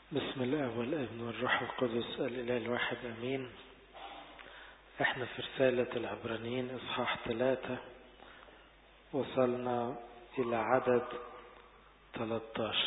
بسم الله والابن والروح القدس الإله الواحد أمين احنا في رسالة العبرانيين إصحاح ثلاثة وصلنا إلى عدد 13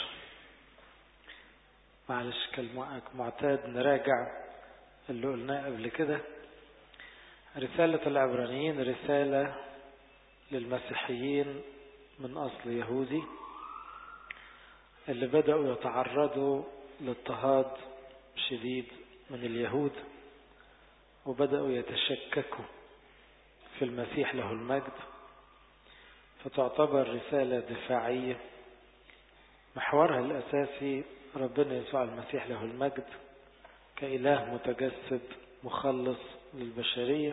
معلش كالمعتاد نراجع اللي قلناه قبل كده رسالة العبرانيين رسالة للمسيحيين من أصل يهودي اللي بدأوا يتعرضوا لاضطهاد شديد من اليهود وبدأوا يتشككوا في المسيح له المجد فتعتبر رسالة دفاعية محورها الأساسي ربنا يسوع المسيح له المجد كإله متجسد مخلص للبشرية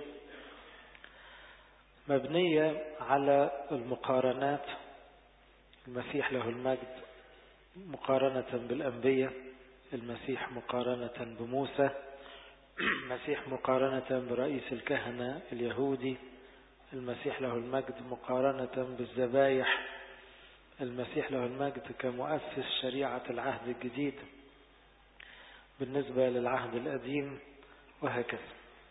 مبنية على المقارنات المسيح له المجد مقارنة بالأنبياء المسيح مقارنة بموسى المسيح مقارنة برئيس الكهنة اليهودي المسيح له المجد مقارنة بالذبايح المسيح له المجد كمؤسس شريعة العهد الجديد بالنسبة للعهد القديم وهكذا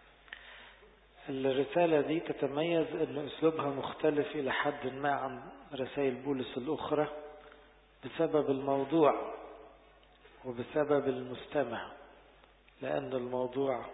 الرسالة دي تتميز أن أسلوبها مختلف إلى حد ما عن رسائل بولس الأخرى بسبب الموضوع وبسبب المستمع لأن الموضوع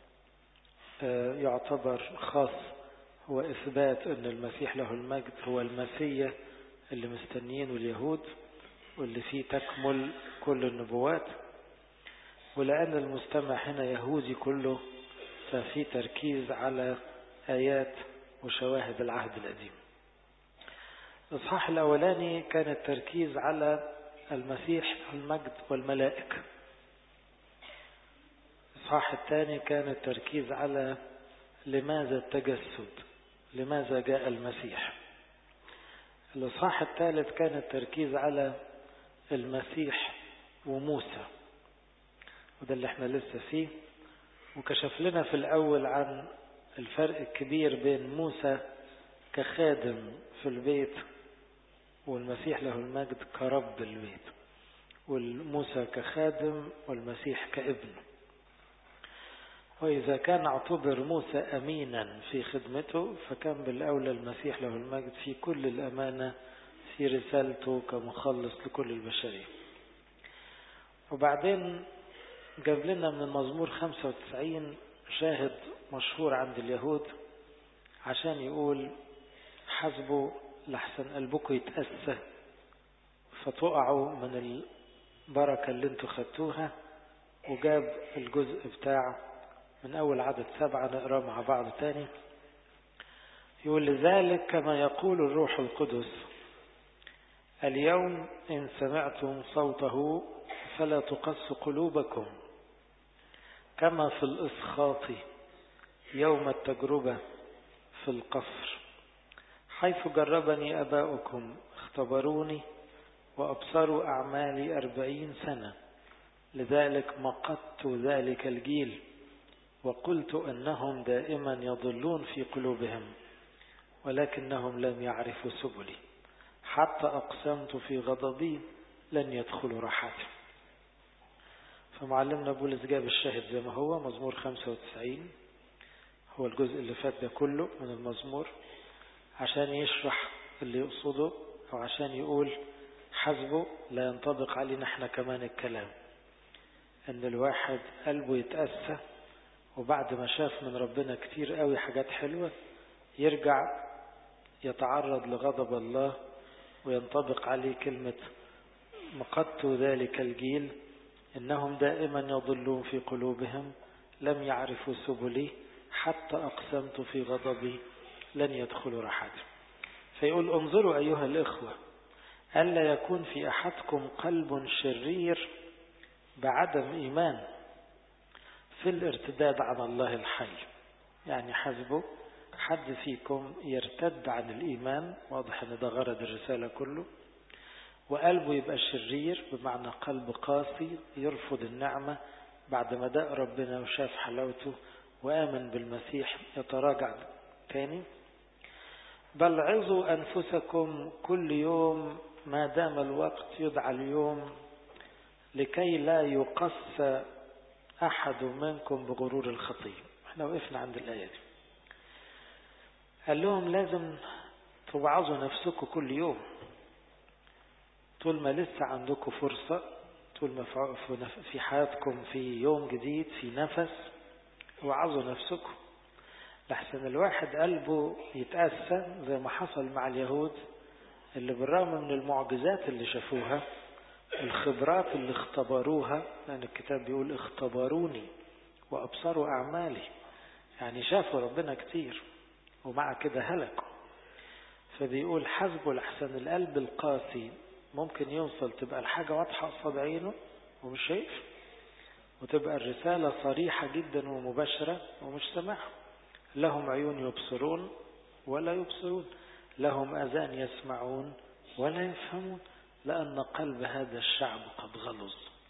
يعتبر خاص هو إثبات أن المسيح له المجد هو المسيح اللي مستنيينه اليهود واللي فيه تكمل كل النبوات ولأن المستمع هنا يهودي كله ففي تركيز على آيات وشواهد العهد القديم الإصحاح الأولاني كان التركيز على المسيح المجد والملائكة الإصحاح الثاني كان التركيز على لماذا التجسد لماذا جاء المسيح الإصحاح الثالث كان التركيز على المسيح وموسى وده اللي احنا لسه فيه وكشف لنا في الأول عن الفرق الكبير بين موسى كخادم في البيت والمسيح له المجد كرب البيت والموسى كخادم والمسيح كابن وإذا كان اعتبر موسى أمينا في خدمته فكان بالأولى المسيح له المجد في كل الأمانة في رسالته كمخلص لكل البشرية وبعدين جاب لنا من المزمور 95 شاهد مشهور عند اليهود عشان يقول حسبوا لحسن قلبكم يتأسى فتقعوا من البركة اللي انتوا خدتوها وجاب الجزء بتاع من أول عدد سبعة نقرأ مع بعض تاني يقول لذلك كما يقول الروح القدس اليوم إن سمعتم صوته فلا تقص قلوبكم كما في الإسخاط يوم التجربة في القصر حيث جربني أباؤكم اختبروني وأبصروا أعمالي أربعين سنة لذلك مقدت ذلك الجيل وقلت أنهم دائما يضلون في قلوبهم ولكنهم لم يعرفوا سبلي حتى أقسمت في غضبي لن يدخلوا راحتي فمعلمنا بولس جاب الشاهد زي ما هو مزمور 95 هو الجزء اللي فات ده كله من المزمور عشان يشرح اللي يقصده أو عشان يقول حسبه لا ينطبق علينا احنا كمان الكلام ان الواحد قلبه يتأسى وبعد ما شاف من ربنا كتير قوي حاجات حلوة يرجع يتعرض لغضب الله وينطبق عليه كلمة مقدت ذلك الجيل إنهم دائما يضلون في قلوبهم لم يعرفوا سبلي حتى أقسمت في غضبي لن يدخلوا راحتي فيقول انظروا أيها الإخوة ألا يكون في أحدكم قلب شرير بعدم إيمان في الارتداد عن الله الحي يعني حسبه حد فيكم يرتد عن الإيمان واضح أن ده غرض الرسالة كله وقلبه يبقى شرير بمعنى قلب قاسي يرفض النعمة بعد ما داق ربنا وشاف حلاوته وآمن بالمسيح يتراجع تاني بل عظوا أنفسكم كل يوم ما دام الوقت يدعى اليوم لكي لا يقص أحد منكم بغرور الخطية احنا وقفنا عند الآية دي قال لهم لازم توعظوا نفسكم كل يوم طول ما لسه عندكم فرصة طول ما في حياتكم في يوم جديد في نفس وعظوا نفسكم لحسن الواحد قلبه يتأسى زي ما حصل مع اليهود اللي بالرغم من المعجزات اللي شافوها الخبرات اللي اختبروها لأن الكتاب بيقول اختبروني وأبصروا أعمالي يعني شافوا ربنا كتير ومع كده هلكوا فبيقول حسبوا لحسن القلب القاسي ممكن يوصل تبقى الحاجة واضحة قصاد عينه ومش شايف وتبقى الرسالة صريحة جدا ومباشرة ومش سامعها لهم عيون يبصرون ولا يبصرون لهم أذان يسمعون ولا يفهمون لأن قلب هذا الشعب قد غلظ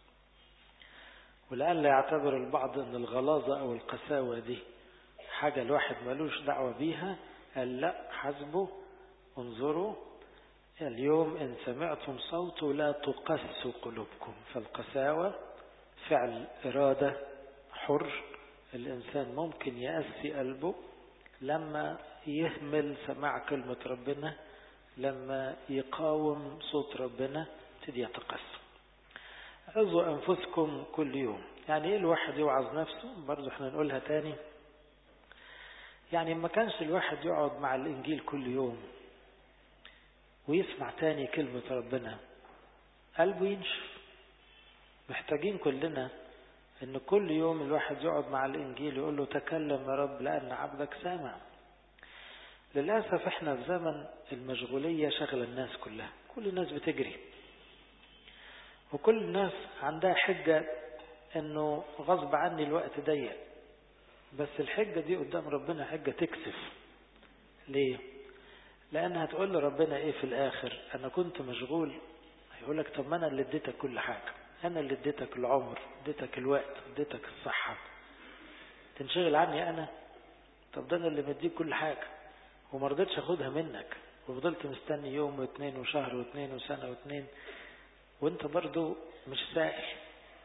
ولألا يعتبر البعض أن الغلاظة أو القساوة دي حاجة الواحد ملوش دعوة بيها قال لا حسبه انظروا اليوم إن سمعتم صوته لا تقسوا قلوبكم فالقساوة فعل إرادة حر الإنسان ممكن يأسي قلبه لما يهمل سماع كلمة ربنا لما يقاوم صوت ربنا تدي يتقسم عظوا أنفسكم كل يوم يعني إيه الواحد يوعظ نفسه برضو احنا نقولها تاني يعني ما كانش الواحد يقعد مع الإنجيل كل يوم ويسمع تاني كلمة ربنا قلبه ينشف محتاجين كلنا ان كل يوم الواحد يقعد مع الانجيل يقول له تكلم يا رب لان عبدك سامع للأسف احنا في زمن المشغولية شغل الناس كلها كل الناس بتجري وكل الناس عندها حجة انه غصب عني الوقت ضيق بس الحجة دي قدام ربنا حجة تكسف ليه لان هتقول لربنا ايه في الاخر انا كنت مشغول هيقول لك طب ما انا اللي اديتك كل حاجة انا اللي اديتك العمر اديتك الوقت اديتك الصحة تنشغل عني انا طب ده انا اللي مديك كل حاجة وما رضيتش اخدها منك وفضلت مستني يوم واثنين وشهر واثنين وسنة واثنين وانت برضو مش سائل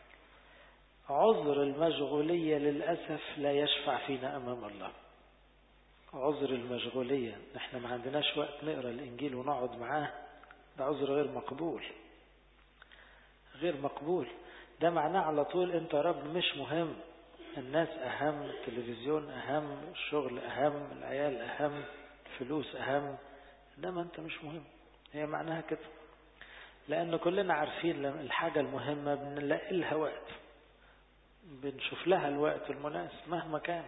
عذر المشغولية للأسف لا يشفع فينا أمام الله عذر المشغولية نحن ما عندناش وقت نقرأ الإنجيل ونقعد معاه ده عذر غير مقبول غير مقبول ده معناه على طول انت رب مش مهم الناس أهم التلفزيون أهم الشغل أهم العيال أهم فلوس أهم إنما أنت مش مهم هي معناها كده لأن كلنا عارفين الحاجة المهمة بنلاقي لها وقت بنشوف لها الوقت المناسب مهما كان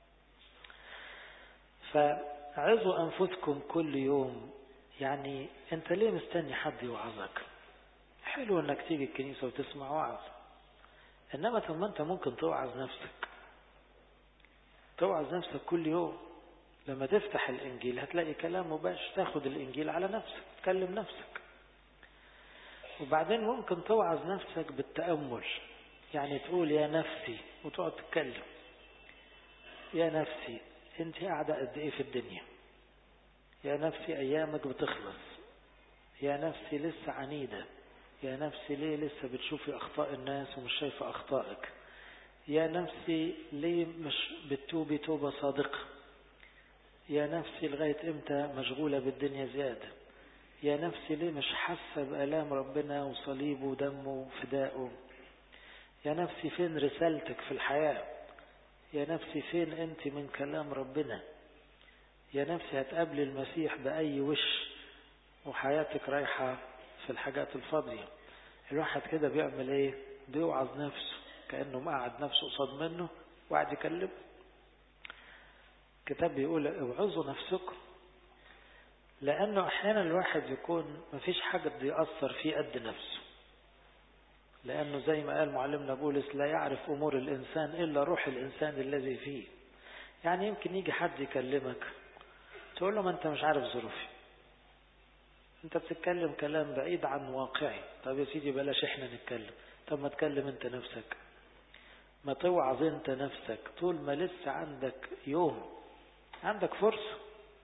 فعظوا أنفسكم كل يوم يعني أنت ليه مستني حد يوعظك حلو أنك تيجي الكنيسة وتسمع وعظ إنما طب ما أنت ممكن توعظ نفسك توعظ نفسك كل يوم لما تفتح الإنجيل هتلاقي كلام مباشر تاخد الإنجيل على نفسك تكلم نفسك وبعدين ممكن توعظ نفسك بالتأمل يعني تقول يا نفسي وتقعد تتكلم يا نفسي انت قاعدة قد ايه في الدنيا يا نفسي ايامك بتخلص يا نفسي لسه عنيدة يا نفسي ليه لسه بتشوفي اخطاء الناس ومش شايفة اخطائك يا نفسي ليه مش بتوبي توبة صادقة يا نفسي لغاية امتى مشغولة بالدنيا زيادة يا نفسي ليه مش حاسة بآلام ربنا وصليبه ودمه وفدائه يا نفسي فين رسالتك في الحياة يا نفسي فين انت من كلام ربنا يا نفسي هتقابل المسيح بأي وش وحياتك رايحة في الحاجات الفاضية الواحد كده بيعمل ايه بيوعظ نفسه كأنه مقعد نفسه قصاد منه وقاعد يكلمه الكتاب بيقول اوعظوا نفسكم لأنه أحيانا الواحد يكون مفيش حاجة بيأثر فيه قد نفسه لأنه زي ما قال معلمنا بولس لا يعرف أمور الإنسان إلا روح الإنسان الذي فيه يعني يمكن يجي حد يكلمك تقول له ما أنت مش عارف ظروفي أنت بتتكلم كلام بعيد عن واقعي طب يا سيدي بلاش إحنا نتكلم طب ما تكلم أنت نفسك ما توعظ أنت نفسك طول ما لسه عندك يوم عندك فرصة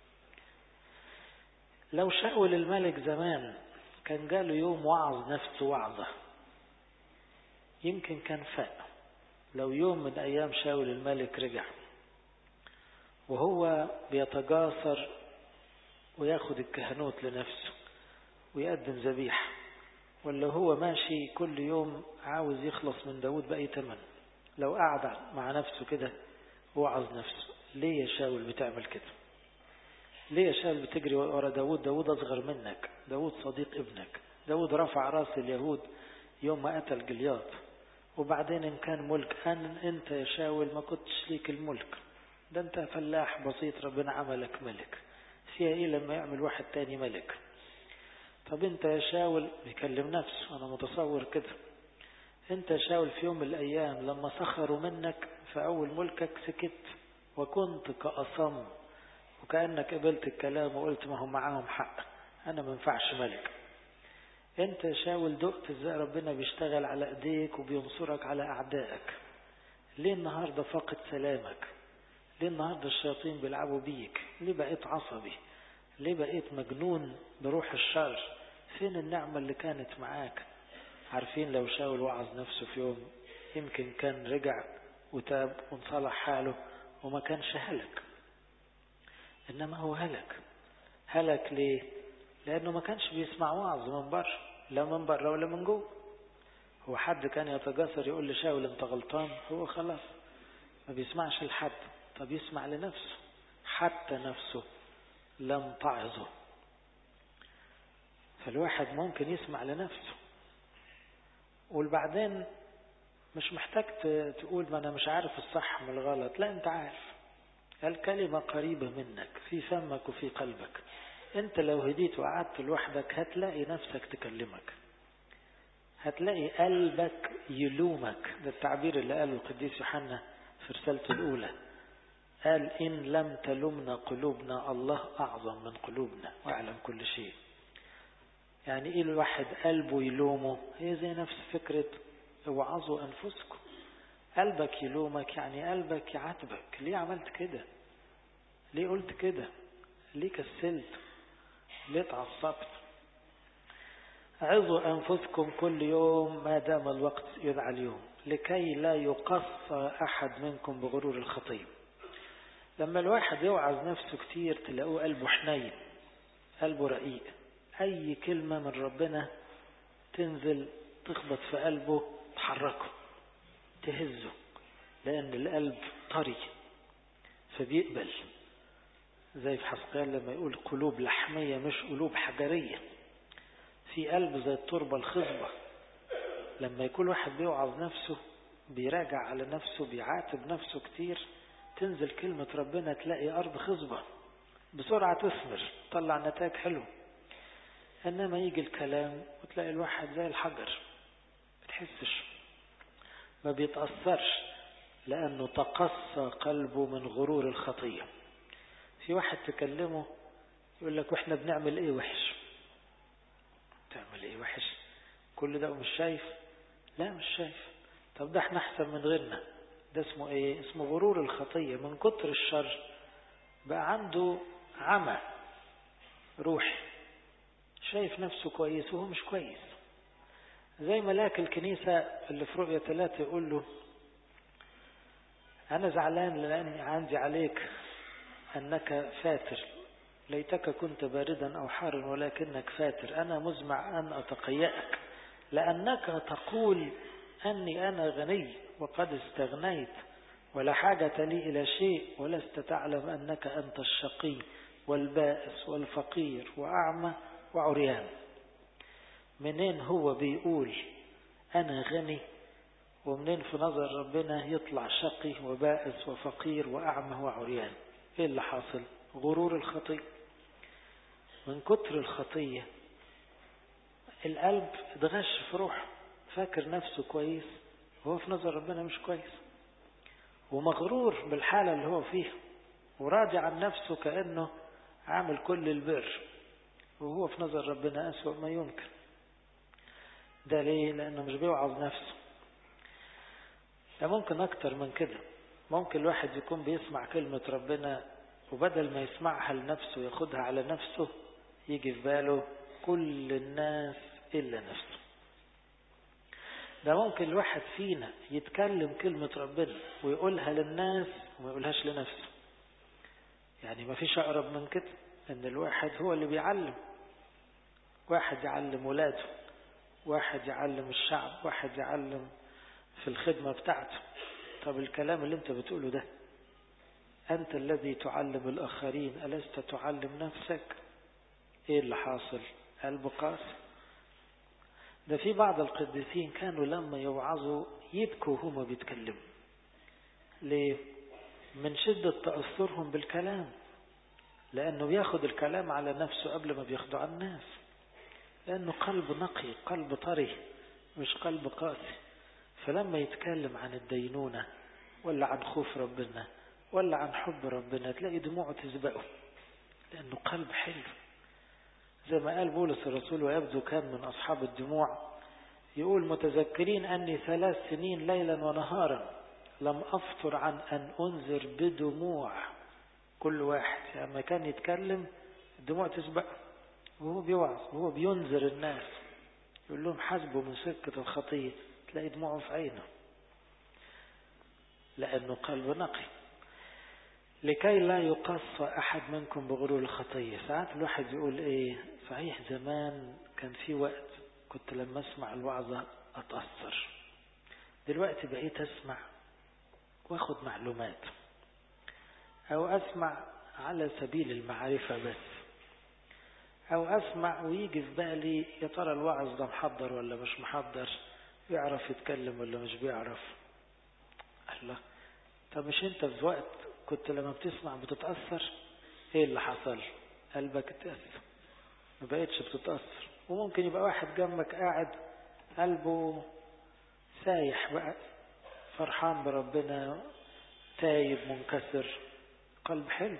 لو شاول الملك زمان كان جاله يوم وعظ نفسه وعظة يمكن كان فاق لو يوم من أيام شاول الملك رجع وهو بيتجاسر وياخد الكهنوت لنفسه ويقدم ذبيحة ولا هو ماشي كل يوم عاوز يخلص من داود بأي تمن لو قعد مع نفسه كده وعظ نفسه ليه يا شاول بتعمل كده ليه يا شاول بتجري ورا داود داود أصغر منك داود صديق ابنك داود رفع راس اليهود يوم ما قتل جلياط وبعدين إن كان ملك أن أنت يا شاول ما كنتش ليك الملك ده أنت فلاح بسيط ربنا عملك ملك فيها إيه لما يعمل واحد تاني ملك طب أنت يا شاول بيكلم نفسه أنا متصور كده أنت يا شاول في يوم من الأيام لما سخروا منك في أول ملكك سكت وكنت كأصم وكأنك قبلت الكلام وقلت ما هم معاهم حق أنا ما ينفعش ملك أنت يا شاول دقت إزاي ربنا بيشتغل على إيديك وبينصرك على أعدائك ليه النهاردة فاقد سلامك ليه النهاردة الشياطين بيلعبوا بيك ليه بقيت عصبي ليه بقيت مجنون بروح الشر فين النعمة اللي كانت معاك عارفين لو شاول وعظ نفسه في يوم يمكن كان رجع وتاب وانصلح حاله وما كانش هلك إنما هو هلك هلك ليه لأنه ما كانش بيسمع وعظ من بره لا من بره ولا من جوه هو حد كان يتجسر يقول لشاول انت غلطان هو خلاص ما بيسمعش لحد طب يسمع لنفسه حتى نفسه لم تعظه فالواحد ممكن يسمع لنفسه وبعدين مش محتاج تقول ما انا مش عارف الصح من الغلط لا انت عارف الكلمة قريبة منك في فمك وفي قلبك انت لو هديت وقعدت لوحدك هتلاقي نفسك تكلمك هتلاقي قلبك يلومك ده التعبير اللي قاله القديس يوحنا في رسالته الأولى قال إن لم تلمنا قلوبنا الله أعظم من قلوبنا وأعلم كل شيء يعني إيه الواحد قلبه يلومه هي زي نفس فكرة اوعظوا أنفسكم قلبك يلومك يعني قلبك يعاتبك ليه عملت كده ليه قلت كده ليه كسلت ليه اتعصبت عظوا أنفسكم كل يوم ما دام الوقت يدعى اليوم لكي لا يقص أحد منكم بغرور الخطيب لما الواحد يوعظ نفسه كتير تلاقوه قلبه حنين قلبه رقيق أي كلمة من ربنا تنزل تخبط في قلبه تحركه تهزه لأن القلب طري فبيقبل زي في حسقيال لما يقول قلوب لحمية مش قلوب حجرية في قلب زي التربة الخصبة لما يكون واحد بيوعظ نفسه بيراجع على نفسه بيعاتب نفسه كتير تنزل كلمة ربنا تلاقي أرض خصبة بسرعة تثمر تطلع نتائج حلو إنما يجي الكلام وتلاقي الواحد زي الحجر بتحسش ما بيتأثرش لأنه تقصى قلبه من غرور الخطية في واحد تكلمه يقول لك واحنا بنعمل ايه وحش تعمل ايه وحش كل ده مش شايف لا مش شايف طب ده احنا احسن من غيرنا ده اسمه ايه اسمه غرور الخطية من كتر الشر بقى عنده عمى روحي شايف نفسه كويس وهو مش كويس زي ملاك الكنيسة اللي في رؤية ثلاثة يقول له أنا زعلان لأني عندي عليك أنك فاتر ليتك كنت باردا أو حارا ولكنك فاتر أنا مزمع أن أتقيأك لأنك تقول أني أنا غني وقد استغنيت ولا حاجة لي إلى شيء ولست تعلم أنك أنت الشقي والبائس والفقير وأعمى وعريان منين هو بيقول أنا غني ومنين في نظر ربنا يطلع شقي وبائس وفقير وأعمى وعريان ايه اللي حاصل غرور الخطية من كتر الخطية القلب اتغش في روحه فاكر نفسه كويس وهو في نظر ربنا مش كويس ومغرور بالحالة اللي هو فيها وراضي عن نفسه كأنه عامل كل البر وهو في نظر ربنا أسوأ ما يمكن ده ليه لأنه مش بيوعظ نفسه ده ممكن أكتر من كده ممكن الواحد يكون بيسمع كلمة ربنا وبدل ما يسمعها لنفسه وياخدها على نفسه يجي في باله كل الناس إلا نفسه ده ممكن الواحد فينا يتكلم كلمة ربنا ويقولها للناس وما يقولهاش لنفسه يعني ما فيش أقرب من كده إن الواحد هو اللي بيعلم واحد يعلم ولاده واحد يعلم الشعب واحد يعلم في الخدمة بتاعته طب الكلام اللي انت بتقوله ده أنت الذي تعلم الآخرين ألست تعلم نفسك إيه اللي حاصل قلب قاسي ده في بعض القديسين كانوا لما يوعظوا يبكوا هما بيتكلموا ليه من شدة تأثرهم بالكلام لأنه بياخد الكلام على نفسه قبل ما بياخده على الناس لأنه قلب نقي قلب طري مش قلب قاسي فلما يتكلم عن الدينونة ولا عن خوف ربنا ولا عن حب ربنا تلاقي دموعه تسبقه لأنه قلب حلو زي ما قال بولس الرسول ويبدو كان من أصحاب الدموع يقول متذكرين أني ثلاث سنين ليلا ونهارا لم أفطر عن أن أنذر بدموع كل واحد لما يعني كان يتكلم الدموع تسبق وهو بيوعظ وهو بينذر الناس يقول لهم حاسبوا من سكة الخطية تلاقي دموعه في عينه لأنه قلب نقي لكي لا يقص أحد منكم بغرور الخطية ساعات الواحد يقول إيه صحيح زمان كان في وقت كنت لما أسمع الوعظة أتأثر دلوقتي بقيت أسمع واخد معلومات أو أسمع على سبيل المعرفة بس أو أسمع ويجي في بالي يا ترى الوعظ ده محضر ولا مش محضر بيعرف يتكلم ولا مش بيعرف الله طب مش أنت في وقت كنت لما بتسمع بتتأثر إيه اللي حصل قلبك اتأثر ما بقتش بتتأثر وممكن يبقى واحد جنبك قاعد قلبه سايح بقى فرحان بربنا تايب منكسر قلب حلو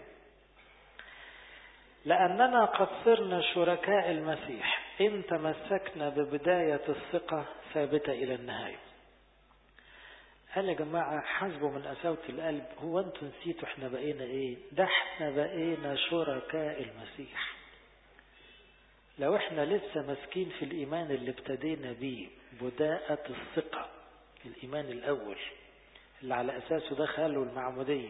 لأننا قد صرنا شركاء المسيح إن تمسكنا ببداية الثقة ثابتة إلى النهاية قال يا جماعة حاسبوا من قساوة القلب هو انتوا نسيتوا احنا بقينا ايه ده احنا بقينا شركاء المسيح لو احنا لسه ماسكين في الإيمان اللي ابتدينا بيه بداءة الثقة الإيمان الأول اللي على أساسه دخلوا المعمودية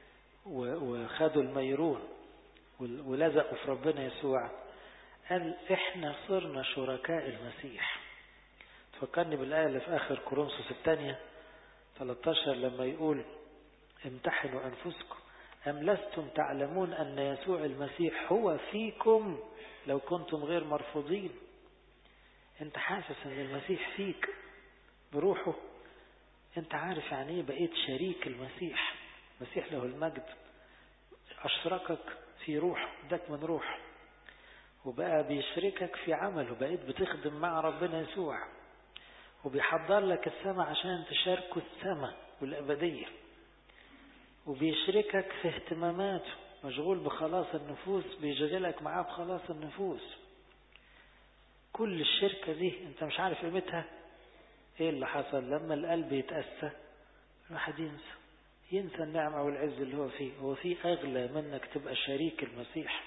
وخدوا الميرون ولزقوا في ربنا يسوع قال احنا صرنا شركاء المسيح تفكرني بالآية اللي في آخر كورنثوس الثانية 13 لما يقول امتحنوا أنفسكم أم لستم تعلمون أن يسوع المسيح هو فيكم لو كنتم غير مرفوضين انت حاسس ان المسيح فيك بروحه انت عارف يعني ايه بقيت شريك المسيح المسيح له المجد اشركك في روح اداك من روح وبقى بيشركك في عمله بقيت بتخدم مع ربنا يسوع وبيحضر لك السماء عشان تشاركوا السماء والأبدية وبيشركك في اهتماماته مشغول بخلاص النفوس بيشغلك معاه بخلاص النفوس كل الشركة دي انت مش عارف قيمتها ايه اللي حصل لما القلب يتأسى الواحد ينسى ينسى النعمة والعز اللي هو فيه هو فيه أغلى منك تبقى شريك المسيح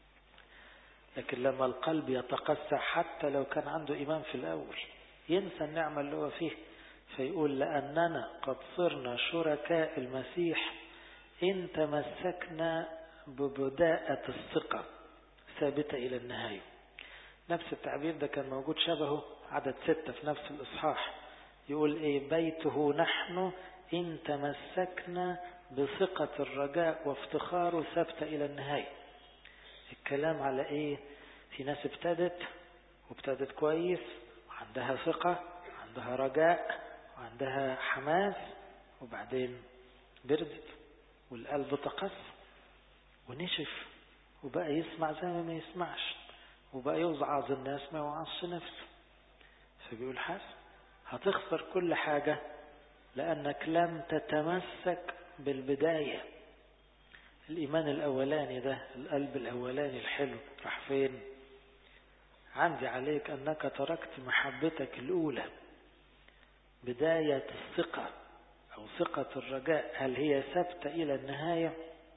لكن لما القلب يتقسى حتى لو كان عنده إيمان في الأول ينسى النعمة اللي هو فيه فيقول لأننا قد صرنا شركاء المسيح إن تمسكنا ببداءة الثقة ثابتة إلى النهاية نفس التعبير ده كان موجود شبهه عدد ستة في نفس الإصحاح يقول إيه بيته نحن إن تمسكنا بثقة الرجاء وافتخاره ثابتة إلى النهاية الكلام على إيه في ناس ابتدت وابتدت كويس وعندها ثقة عندها رجاء وعندها حماس وبعدين بردت والقلب تقص ونشف وبقى يسمع زي ما ما يسمعش وبقى يوعظ الناس ما يوعظش نفسه فبيقول حسن هتخسر كل حاجة لأنك لم تتمسك بالبداية الإيمان الأولاني ده القلب الأولاني الحلو راح فين عندي عليك أنك تركت محبتك الأولى بداية الثقة أو ثقة الرجاء هل هي ثابتة إلى النهاية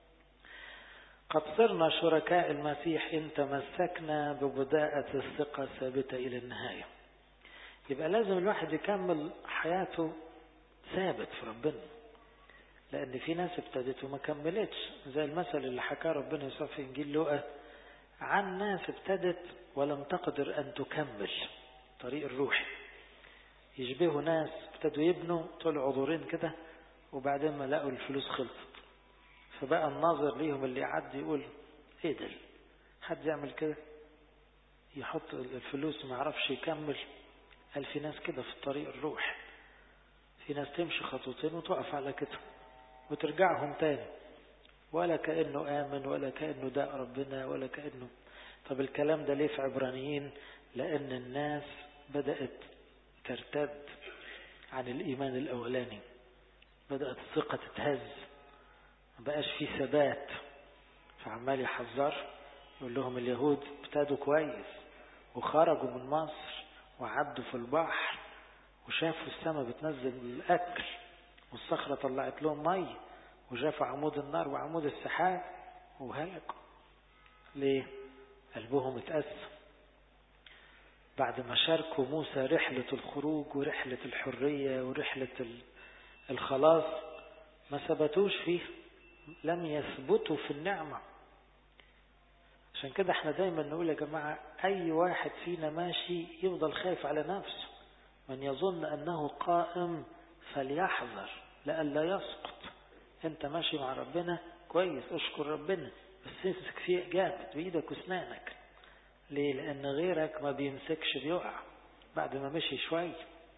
قد صرنا شركاء المسيح إن تمسكنا ببداءة الثقة ثابتة إلى النهاية يبقى لازم الواحد يكمل حياته ثابت في ربنا لأن في ناس ابتدت وما كملتش زي المثل اللي حكاه ربنا يسوع في إنجيل لوقا عن ناس ابتدت ولم تقدر أن تكمل طريق الروح يشبهوا ناس ابتدوا يبنوا طلعوا دورين كده وبعدين ما لقوا الفلوس خلصت فبقى الناظر ليهم اللي يعدي يقول ايه ده حد يعمل كده يحط الفلوس ما يعرفش يكمل قال في ناس كده في طريق الروح في ناس تمشي خطوتين وتقف على كده وترجعهم تاني ولا كأنه آمن ولا كأنه داء ربنا ولا كأنه طب الكلام ده ليه في عبرانيين لأن الناس بدأت ترتد عن الإيمان الأولاني بدأت الثقة تتهز ما بقاش في ثبات فعمال يحذر يقول لهم اليهود ابتدوا كويس وخرجوا من مصر وعدوا في البحر وشافوا السماء بتنزل الأكل والصخرة طلعت لهم مي وشافوا عمود النار وعمود السحاب وهلكوا ليه؟ قلبهم اتأثم بعد ما شاركوا موسى رحلة الخروج ورحلة الحرية ورحلة الخلاص ما ثبتوش فيه لم يثبتوا في النعمة عشان كده احنا دايما نقول يا جماعة اي واحد فينا ماشي يفضل خايف على نفسه من يظن انه قائم فليحذر لئلا يسقط انت ماشي مع ربنا كويس اشكر ربنا بس امسك فيه جامد بايدك واسنانك ليه لان غيرك ما بيمسكش بيقع بعد ما مشي شوية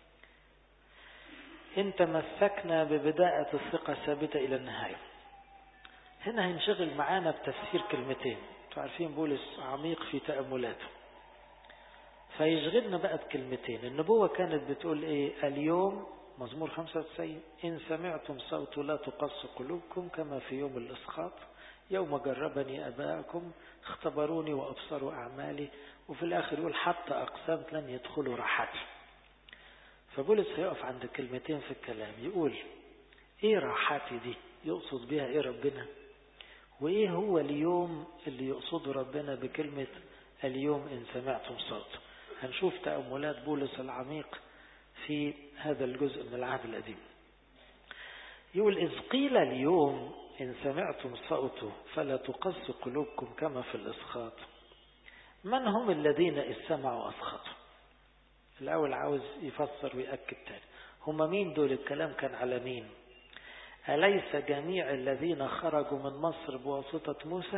ان تمسكنا ببداءة الثقة ثابتة الى النهاية هنا هنشغل معانا بتفسير كلمتين انتوا عارفين بولس عميق في تأملاته فيشغلنا بقى بكلمتين النبوة كانت بتقول ايه اليوم مزمور 95 إن سمعتم صوت لا تقص قلوبكم كما في يوم الإسخاط يوم جربني أباءكم اختبروني وأبصروا أعمالي وفي الآخر يقول حتى أقسمت لن يدخلوا راحتي فبولس هيقف عند كلمتين في الكلام يقول ايه راحتي دي يقصد بها ايه ربنا وايه هو اليوم اللي يقصده ربنا بكلمة اليوم ان سمعتم صوته هنشوف تأملات بولس العميق في هذا الجزء من العهد القديم يقول إذ قيل اليوم إن سمعتم صوته فلا تقص قلوبكم كما في الإسخاط من هم الذين إذ سمعوا أسخطوا الأول عاوز يفسر ويأكد تاني هم مين دول الكلام كان على مين أليس جميع الذين خرجوا من مصر بواسطة موسى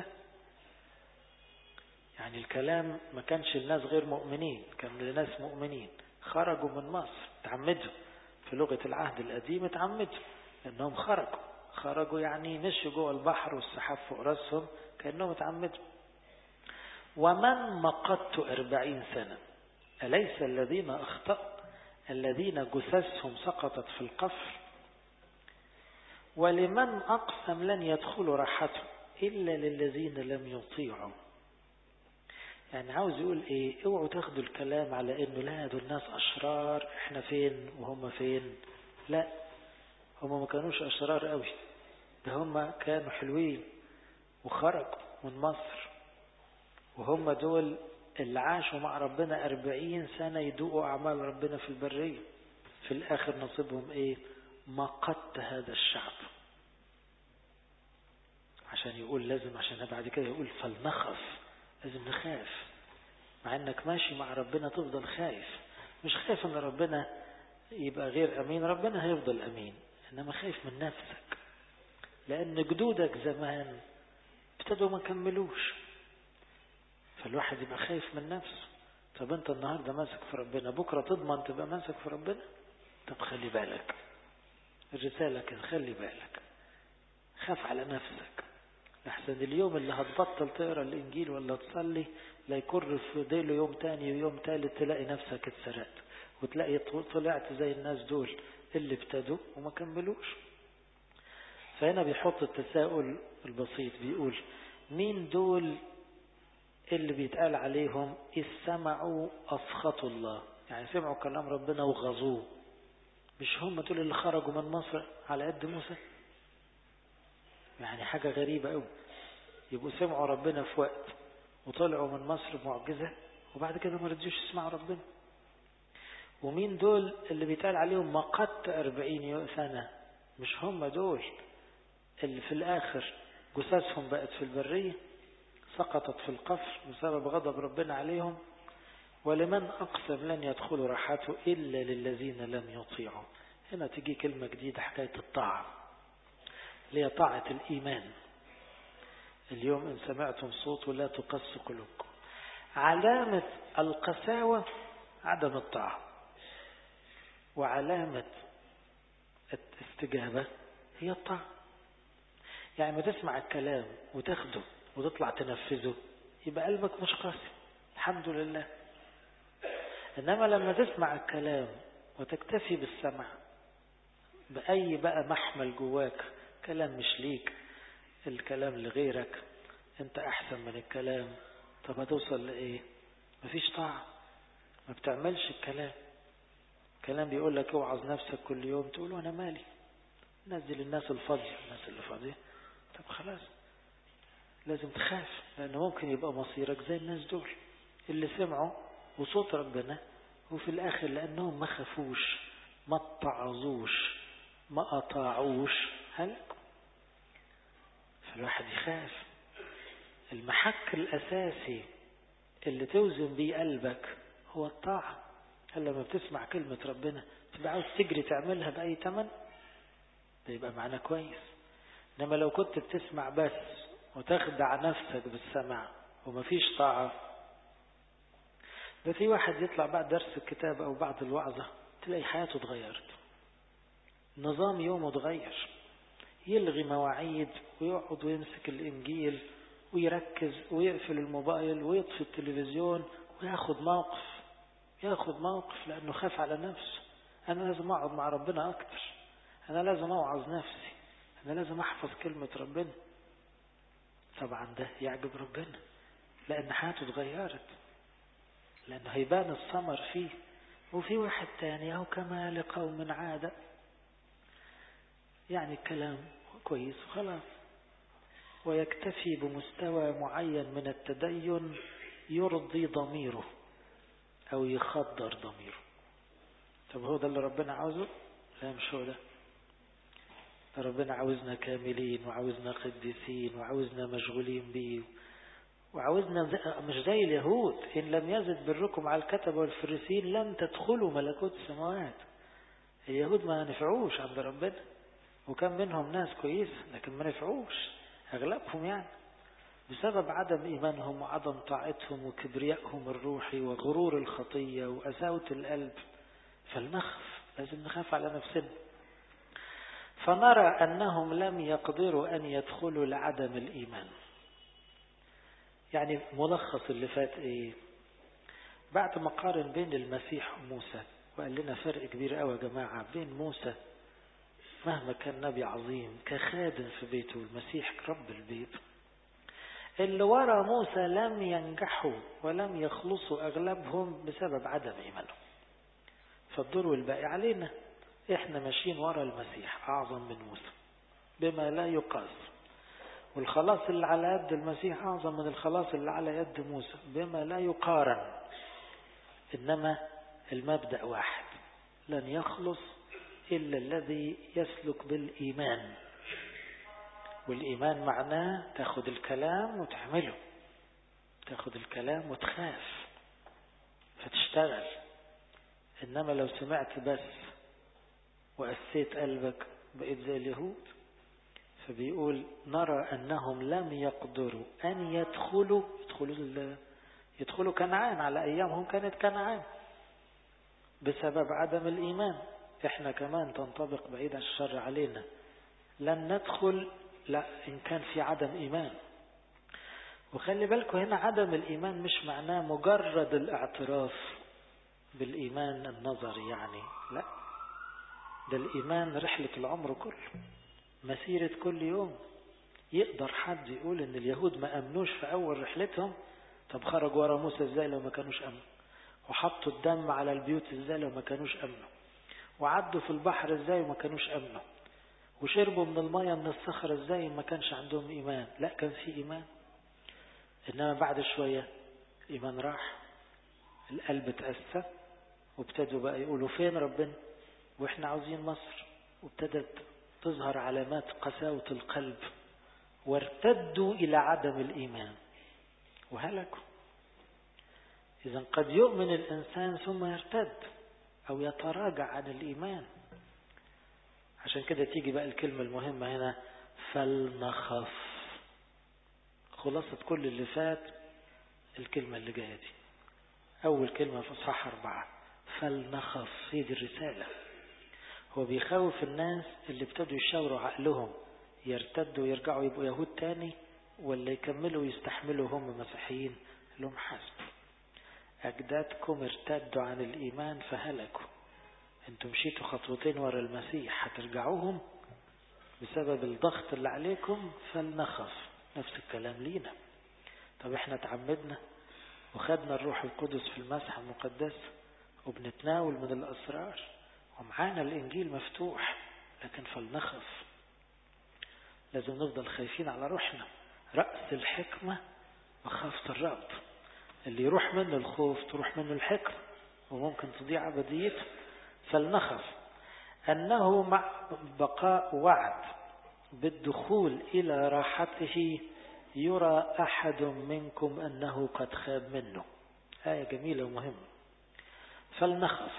يعني الكلام ما كانش الناس غير مؤمنين كان لناس مؤمنين خرجوا من مصر تعمدوا في لغة العهد القديم اتعمدوا انهم خرجوا خرجوا يعني مشوا جوه البحر والسحاب فوق راسهم كأنهم اتعمدوا ومن مقدت أربعين سنة أليس الذين أخطأوا الذين جثثهم سقطت في القفر ولمن أقسم لن يدخلوا راحته إلا للذين لم يطيعوا يعني عاوز يقول ايه اوعوا تاخدوا الكلام على انه لا دول ناس اشرار احنا فين وهم فين لا هم ما كانوش اشرار قوي ده هم كانوا حلوين وخرجوا من مصر وهم دول اللي عاشوا مع ربنا أربعين سنة يدوقوا أعمال ربنا في البرية في الآخر نصيبهم إيه مقت هذا الشعب عشان يقول لازم عشان بعد كده يقول فلنخف لازم نخاف مع انك ماشي مع ربنا تفضل خايف مش خايف ان ربنا يبقى غير امين ربنا هيفضل امين انما خايف من نفسك لان جدودك زمان ابتدوا ما كملوش فالواحد يبقى خايف من نفسه طب انت النهارده ماسك في ربنا بكره تضمن تبقى ماسك في ربنا طب خلي بالك الرساله كده خلي بالك خاف على نفسك لحسن اليوم اللي هتبطل تقرا الانجيل ولا تصلي لا يكر في ديله يوم تاني ويوم تالت تلاقي نفسك اتسرقت وتلاقي طلعت زي الناس دول اللي ابتدوا وما كملوش فهنا بيحط التساؤل البسيط بيقول مين دول اللي بيتقال عليهم إذ سمعوا أسخطوا الله يعني سمعوا كلام ربنا وغزوه مش هم دول اللي خرجوا من مصر على قد موسى يعني حاجة غريبة قوي يبقوا سمعوا ربنا في وقت وطلعوا من مصر معجزة وبعد كده ما رضيوش يسمعوا ربنا ومين دول اللي بيتقال عليهم مقت أربعين سنة مش هم دول اللي في الآخر جثثهم بقت في البرية سقطت في القفر بسبب غضب ربنا عليهم ولمن أقسم لن يدخلوا راحته إلا للذين لم يطيعوا هنا تجي كلمة جديدة حكاية الطاعة اللي هي طاعة الإيمان اليوم إن سمعتم صوت لا تقص قلوبكم علامة القساوة عدم الطاعة وعلامة الاستجابة هي الطاعة يعني ما تسمع الكلام وتاخده وتطلع تنفذه يبقى قلبك مش قاسي الحمد لله إنما لما تسمع الكلام وتكتفي بالسمع بأي بقى محمل جواك كلام مش ليك الكلام لغيرك انت احسن من الكلام طب هتوصل لايه مفيش طاعة ما بتعملش الكلام كلام بيقول لك اوعظ نفسك كل يوم تقول انا مالي نزل الناس الفاضية الناس اللي فاضية طب خلاص لازم تخاف لأنه ممكن يبقى مصيرك زي الناس دول اللي سمعوا وصوت ربنا وفي الآخر لأنهم ما خافوش ما اتعظوش ما أطاعوش هلكوا فالواحد يخاف المحك الأساسي اللي توزن بيه قلبك هو الطاعة هل لما بتسمع كلمة ربنا تبقى عاوز تجري تعملها بأي تمن ده يبقى معنى كويس إنما لو كنت بتسمع بس وتخدع نفسك بالسمع ومفيش طاعة ده في واحد يطلع بعد درس الكتاب أو بعد الوعظة تلاقي حياته اتغيرت نظام يومه اتغير يلغي مواعيد ويقعد ويمسك الإنجيل ويركز ويقفل الموبايل ويطفي التلفزيون وياخد موقف ياخد موقف لأنه خاف على نفسه أنا لازم أقعد مع ربنا أكتر أنا لازم أوعظ نفسي أنا لازم أحفظ كلمة ربنا طبعا ده يعجب ربنا لأن حياته اتغيرت لأنه هيبان الثمر فيه وفي واحد تاني أو كما لقوم عادة يعني الكلام كويس وخلاص ويكتفي بمستوى معين من التدين يرضي ضميره أو يخدر ضميره طب هو ده اللي ربنا عاوزه لا مش هو ده ربنا عاوزنا كاملين وعاوزنا قديسين وعاوزنا مشغولين بيه وعاوزنا مش زي اليهود إن لم يزد بركم على الكتب والفريسين لن تدخلوا ملكوت السماوات اليهود ما نفعوش عند ربنا وكان منهم ناس كويسة لكن ما نفعوش أغلبهم يعني بسبب عدم إيمانهم وعدم طاعتهم وكبريائهم الروحي وغرور الخطية وأساوة القلب فلنخف لازم نخاف على نفسنا فنرى أنهم لم يقدروا أن يدخلوا لعدم الإيمان يعني ملخص اللي فات إيه بعد ما قارن بين المسيح وموسى وقال لنا فرق كبير قوي يا جماعة بين موسى مهما كان نبي عظيم كخادم في بيته المسيح رب البيت اللي ورا موسى لم ينجحوا ولم يخلصوا أغلبهم بسبب عدم إيمانهم فالدور الباقي علينا احنا ماشيين ورا المسيح أعظم من موسى بما لا يقاس والخلاص اللي على يد المسيح أعظم من الخلاص اللي على يد موسى بما لا يقارن إنما المبدأ واحد لن يخلص إلا الذي يسلك بالإيمان والإيمان معناه تاخد الكلام وتعمله تاخد الكلام وتخاف فتشتغل إنما لو سمعت بس وأسيت قلبك بقيت زي اليهود فبيقول نرى أنهم لم يقدروا أن يدخلوا يدخلوا يدخلوا كنعان على أيامهم كانت كنعان بسبب عدم الإيمان احنا كمان تنطبق بعيد الشر علينا لن ندخل لا إن كان في عدم إيمان وخلي بالكم هنا عدم الإيمان مش معناه مجرد الاعتراف بالإيمان النظري يعني لا ده الإيمان رحلة العمر كله مسيرة كل يوم يقدر حد يقول ان اليهود ما امنوش في اول رحلتهم طب خرجوا ورا موسى ازاي لو ما كانوش امنوا وحطوا الدم على البيوت ازاي لو ما كانوش امنوا وعدوا في البحر ازاي وما كانوش امنوا وشربوا من المية من الصخرة ازاي ما كانش عندهم ايمان لا كان في ايمان انما بعد شوية الايمان راح القلب تأسى وابتدوا بقى يقولوا فين ربنا واحنا عاوزين مصر وابتدت تظهر علامات قساوة القلب وارتدوا إلى عدم الإيمان وهلكوا إذا قد يؤمن الإنسان ثم يرتد أو يتراجع عن الإيمان عشان كده تيجي بقى الكلمة المهمة هنا فلنخف خلاصة كل اللي فات الكلمة اللي جاية دي أول كلمة في إصحاح أربعة فلنخف هي دي الرسالة هو بيخوف الناس اللي ابتدوا يشاوروا عقلهم يرتدوا ويرجعوا يبقوا يهود تاني ولا يكملوا ويستحملوا هم مسيحيين لهم حسب أجدادكم ارتدوا عن الإيمان فهلكوا انتم مشيتوا خطوتين ورا المسيح هترجعوهم بسبب الضغط اللي عليكم فلنخف نفس الكلام لينا طب احنا تعمدنا وخدنا الروح القدس في المسحة المقدسة وبنتناول من الأسرار ومعانا الإنجيل مفتوح لكن فلنخف لازم نفضل خايفين على روحنا رأس الحكمة مخافة الرب اللي يروح منه الخوف تروح منه الحكمة وممكن تضيع أبديته فلنخف أنه مع بقاء وعد بالدخول إلى راحته يرى أحد منكم أنه قد خاب منه آية جميلة ومهمة فلنخف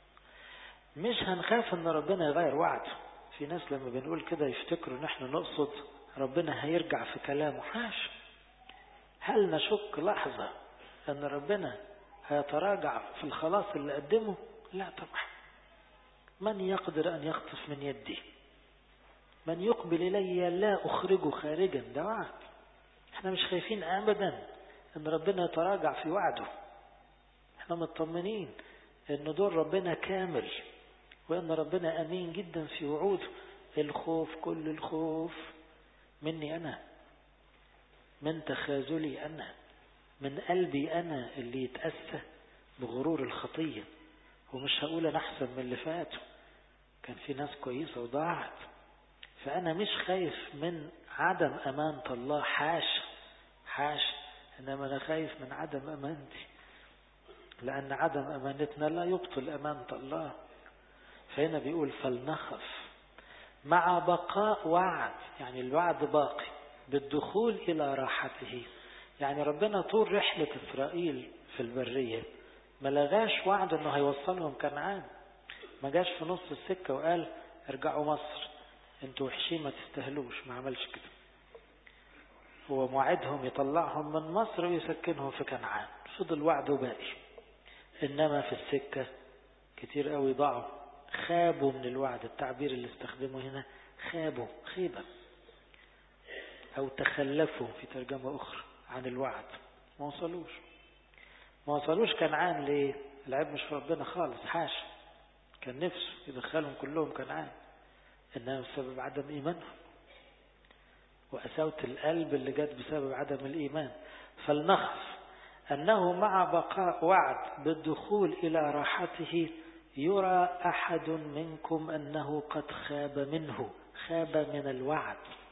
مش هنخاف أن ربنا يغير وعده في ناس لما بنقول كده يفتكروا نحن نقصد ربنا هيرجع في كلامه حاش هل نشك لحظة أن ربنا هيتراجع في الخلاص اللي قدمه لا طبعا من يقدر أن يخطف من يدي من يقبل إلي لا أخرجه خارجا ده وعد احنا مش خايفين أبدا أن ربنا يتراجع في وعده احنا مطمنين أن دور ربنا كامل وأن ربنا أمين جدا في وعوده الخوف كل الخوف مني أنا من تخاذلي أنا من قلبي أنا اللي يتأسى بغرور الخطية ومش هقول أنا أحسن من اللي فاتوا كان في ناس كويسة وضاعت فأنا مش خايف من عدم أمانة الله حاش حاش إنما أنا خايف من عدم أمانتي لأن عدم أمانتنا لا يبطل أمانة الله فهنا بيقول فلنخف مع بقاء وعد يعني الوعد باقي بالدخول إلى راحته يعني ربنا طول رحلة إسرائيل في البرية ما لغاش وعد انه هيوصلهم كنعان ما جاش في نص السكة وقال ارجعوا مصر انتوا وحشين ما تستاهلوش ما عملش كده هو موعدهم يطلعهم من مصر ويسكنهم في كنعان فضل وعده باقي انما في السكة كتير قوي ضاعوا خابوا من الوعد التعبير اللي استخدمه هنا خابوا خيبة او تخلفوا في ترجمة اخرى عن الوعد ما وصلوش ما وصلوش كنعان ليه العيب مش في ربنا خالص حاش كان نفسه يدخلهم كلهم كنعان انما بسبب عدم ايمانهم وقساوة القلب اللي جت بسبب عدم الايمان فلنخف انه مع بقاء وعد بالدخول الى راحته يرى احد منكم انه قد خاب منه خاب من الوعد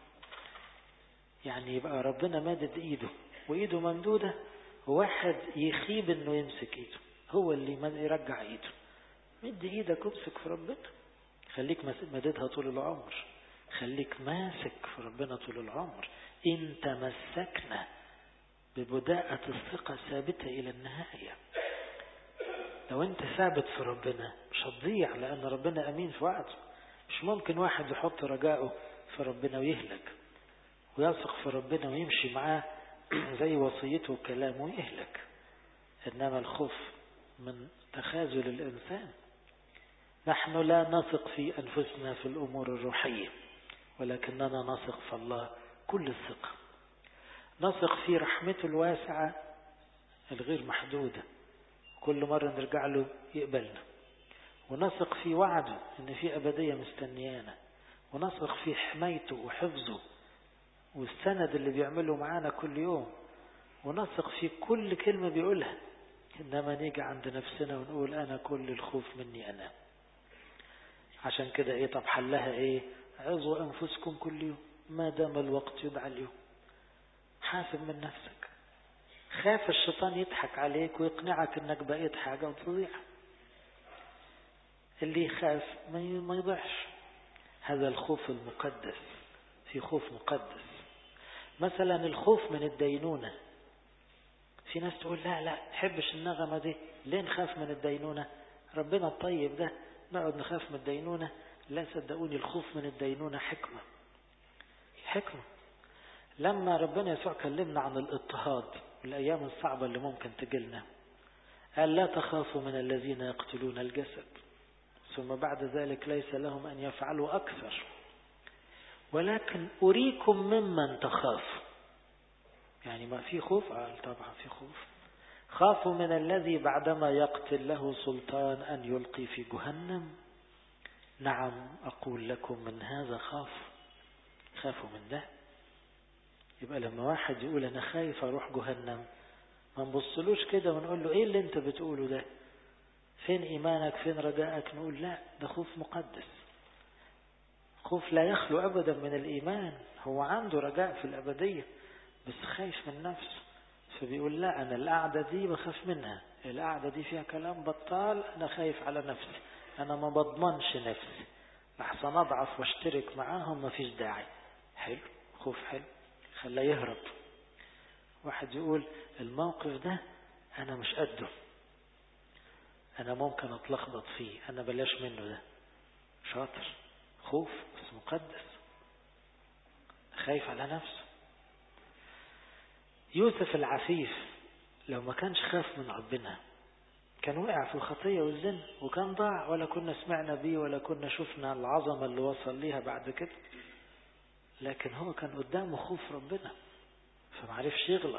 يعني يبقى ربنا مادد ايده وايده ممدوده واحد يخيب انه يمسك ايده هو اللي يرجع ايده مد ايدك امسك في ربنا خليك مددها طول العمر خليك ماسك في ربنا طول العمر ان تمسكنا ببداءة الثقة ثابتة إلى النهاية لو أنت ثابت في ربنا مش هتضيع لأن ربنا أمين في وعده مش ممكن واحد يحط رجائه في ربنا ويهلك ويثق في ربنا ويمشي معاه زي وصيته وكلامه ويهلك إنما الخوف من تخاذل الإنسان نحن لا نثق في أنفسنا في الأمور الروحية ولكننا نثق في الله كل الثقة نثق في رحمته الواسعة الغير محدودة كل مرة نرجع له يقبلنا ونثق في وعده إن في أبدية مستنيانا ونثق في حمايته وحفظه والسند اللي بيعمله معانا كل يوم ونثق في كل كلمة بيقولها إنما نيجي عند نفسنا ونقول أنا كل الخوف مني أنا عشان كده إيه طب حلها إيه عظوا أنفسكم كل يوم ما دام الوقت يدعى اليوم حاسب من نفسك خاف الشيطان يضحك عليك ويقنعك انك بقيت حاجة وتضيع اللي يخاف ما يضيعش هذا الخوف المقدس في خوف مقدس مثلا الخوف من الدينونة في ناس تقول لا لا حبش النغمة دي ليه نخاف من الدينونة ربنا الطيب ده نقعد نخاف من الدينونة لا صدقوني الخوف من الدينونة حكمة حكمة لما ربنا يسوع كلمنا عن الاضطهاد والأيام الصعبة اللي ممكن تجلنا قال لا تخافوا من الذين يقتلون الجسد ثم بعد ذلك ليس لهم أن يفعلوا أكثر ولكن أريكم ممن تخاف يعني ما في خوف قال طبعا في خوف خافوا من الذي بعدما يقتل له سلطان أن يلقي في جهنم نعم أقول لكم من هذا خاف خافوا من ده يبقى لما واحد يقول أنا خايف أروح جهنم ما نبصلوش كده ونقول له إيه اللي أنت بتقوله ده فين إيمانك فين رجائك نقول لا ده خوف مقدس خوف لا يخلو أبدا من الإيمان هو عنده رجاء في الأبدية بس خايف من نفسه فبيقول لا أنا القعدة دي بخاف منها القعدة دي فيها كلام بطال أنا خايف على نفسي أنا ما بضمنش نفسي لحسن أضعف واشترك معاهم ما فيش داعي حلو خوف حلو خلاه يهرب واحد يقول الموقف ده أنا مش قده أنا ممكن أتلخبط فيه أنا بلاش منه ده شاطر خوف بس مقدس خايف على نفسه يوسف العفيف لو ما كانش خاف من ربنا كان وقع في الخطية والزن وكان ضاع ولا كنا سمعنا بيه ولا كنا شفنا العظمة اللي وصل ليها بعد كده لكن هو كان قدامه خوف ربنا فمعرفش يغلط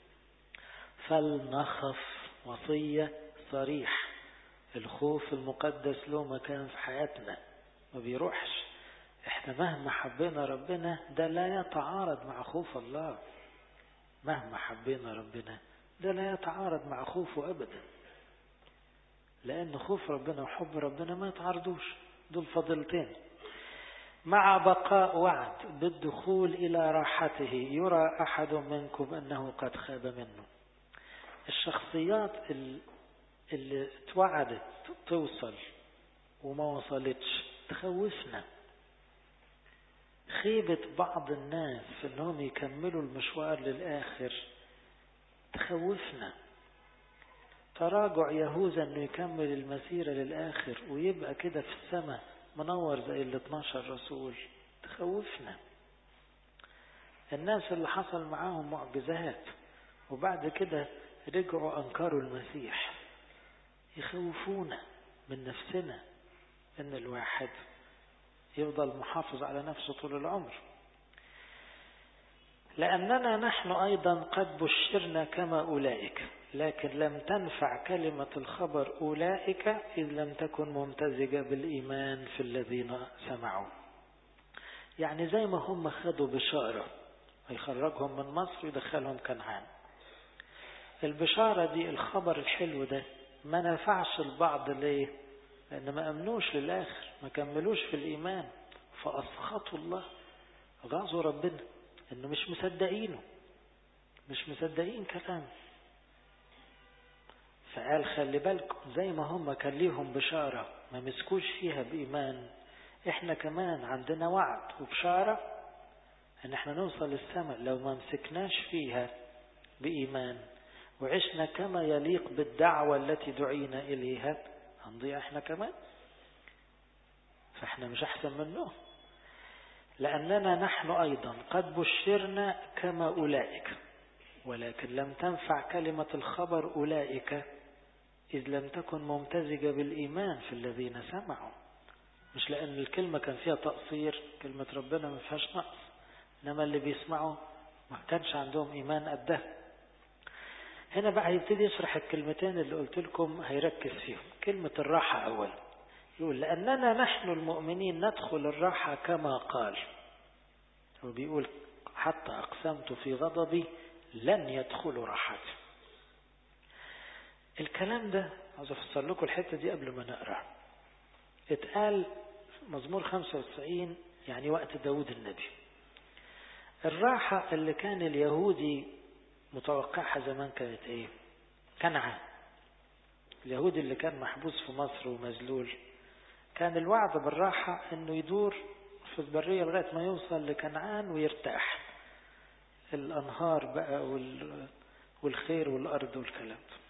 فلنخف وصية صريح الخوف المقدس له مكان في حياتنا ما بيروحش احنا مهما حبينا ربنا ده لا يتعارض مع خوف الله مهما حبينا ربنا ده لا يتعارض مع خوفه ابدا لان خوف ربنا وحب ربنا ما يتعارضوش دول فضيلتين مع بقاء وعد بالدخول الى راحته يرى احد منكم انه قد خاب منه الشخصيات اللي اتوعدت توصل وما وصلتش تخوفنا خيبة بعض الناس في انهم يكملوا المشوار للآخر تخوفنا تراجع يهوذا انه يكمل المسيرة للآخر ويبقى كده في السماء منور زي ال 12 رسول تخوفنا الناس اللي حصل معاهم معجزات وبعد كده رجعوا أنكروا المسيح يخوفونا من نفسنا ان الواحد يفضل محافظ على نفسه طول العمر لأننا نحن أيضا قد بشرنا كما أولئك لكن لم تنفع كلمة الخبر أولئك إذ لم تكن ممتزجة بالإيمان في الذين سمعوا يعني زي ما هم خدوا بشارة يخرجهم من مصر ويدخلهم كنعان البشارة دي الخبر الحلو ده ما نفعش البعض ليه لأن ما أمنوش للآخر ما كملوش في الإيمان فأسخطوا الله غاظوا ربنا إنه مش مصدقينه مش مصدقين كلامه فقال خلي بالكم زي ما هم كان ليهم بشارة ما مسكوش فيها بإيمان احنا كمان عندنا وعد وبشارة ان احنا نوصل للسماء لو ما مسكناش فيها بإيمان وعشنا كما يليق بالدعوة التي دعينا إليها هنضيع احنا كمان فاحنا مش أحسن منه لأننا نحن أيضا قد بشرنا كما أولئك ولكن لم تنفع كلمة الخبر أولئك إذ لم تكن ممتزجة بالإيمان في الذين سمعوا مش لأن الكلمة كان فيها تقصير كلمة ربنا ما فيهاش نقص إنما اللي بيسمعوا ما كانش عندهم إيمان قدها هنا بقى هيبتدي يشرح الكلمتين اللي قلت لكم هيركز فيهم كلمة الراحة أول يقول لأننا نحن المؤمنين ندخل الراحة كما قال هو بيقول حتى أقسمت في غضبي لن يدخلوا راحتي الكلام ده عاوز أفسر لكم الحتة دي قبل ما نقرأ اتقال مزمور 95 يعني وقت داود النبي الراحة اللي كان اليهودي متوقعها زمان كانت ايه كنعان اليهودي اللي كان محبوس في مصر ومذلول كان الوعد بالراحة انه يدور في البرية لغاية ما يوصل لكنعان ويرتاح الأنهار بقى والخير والأرض والكلام ده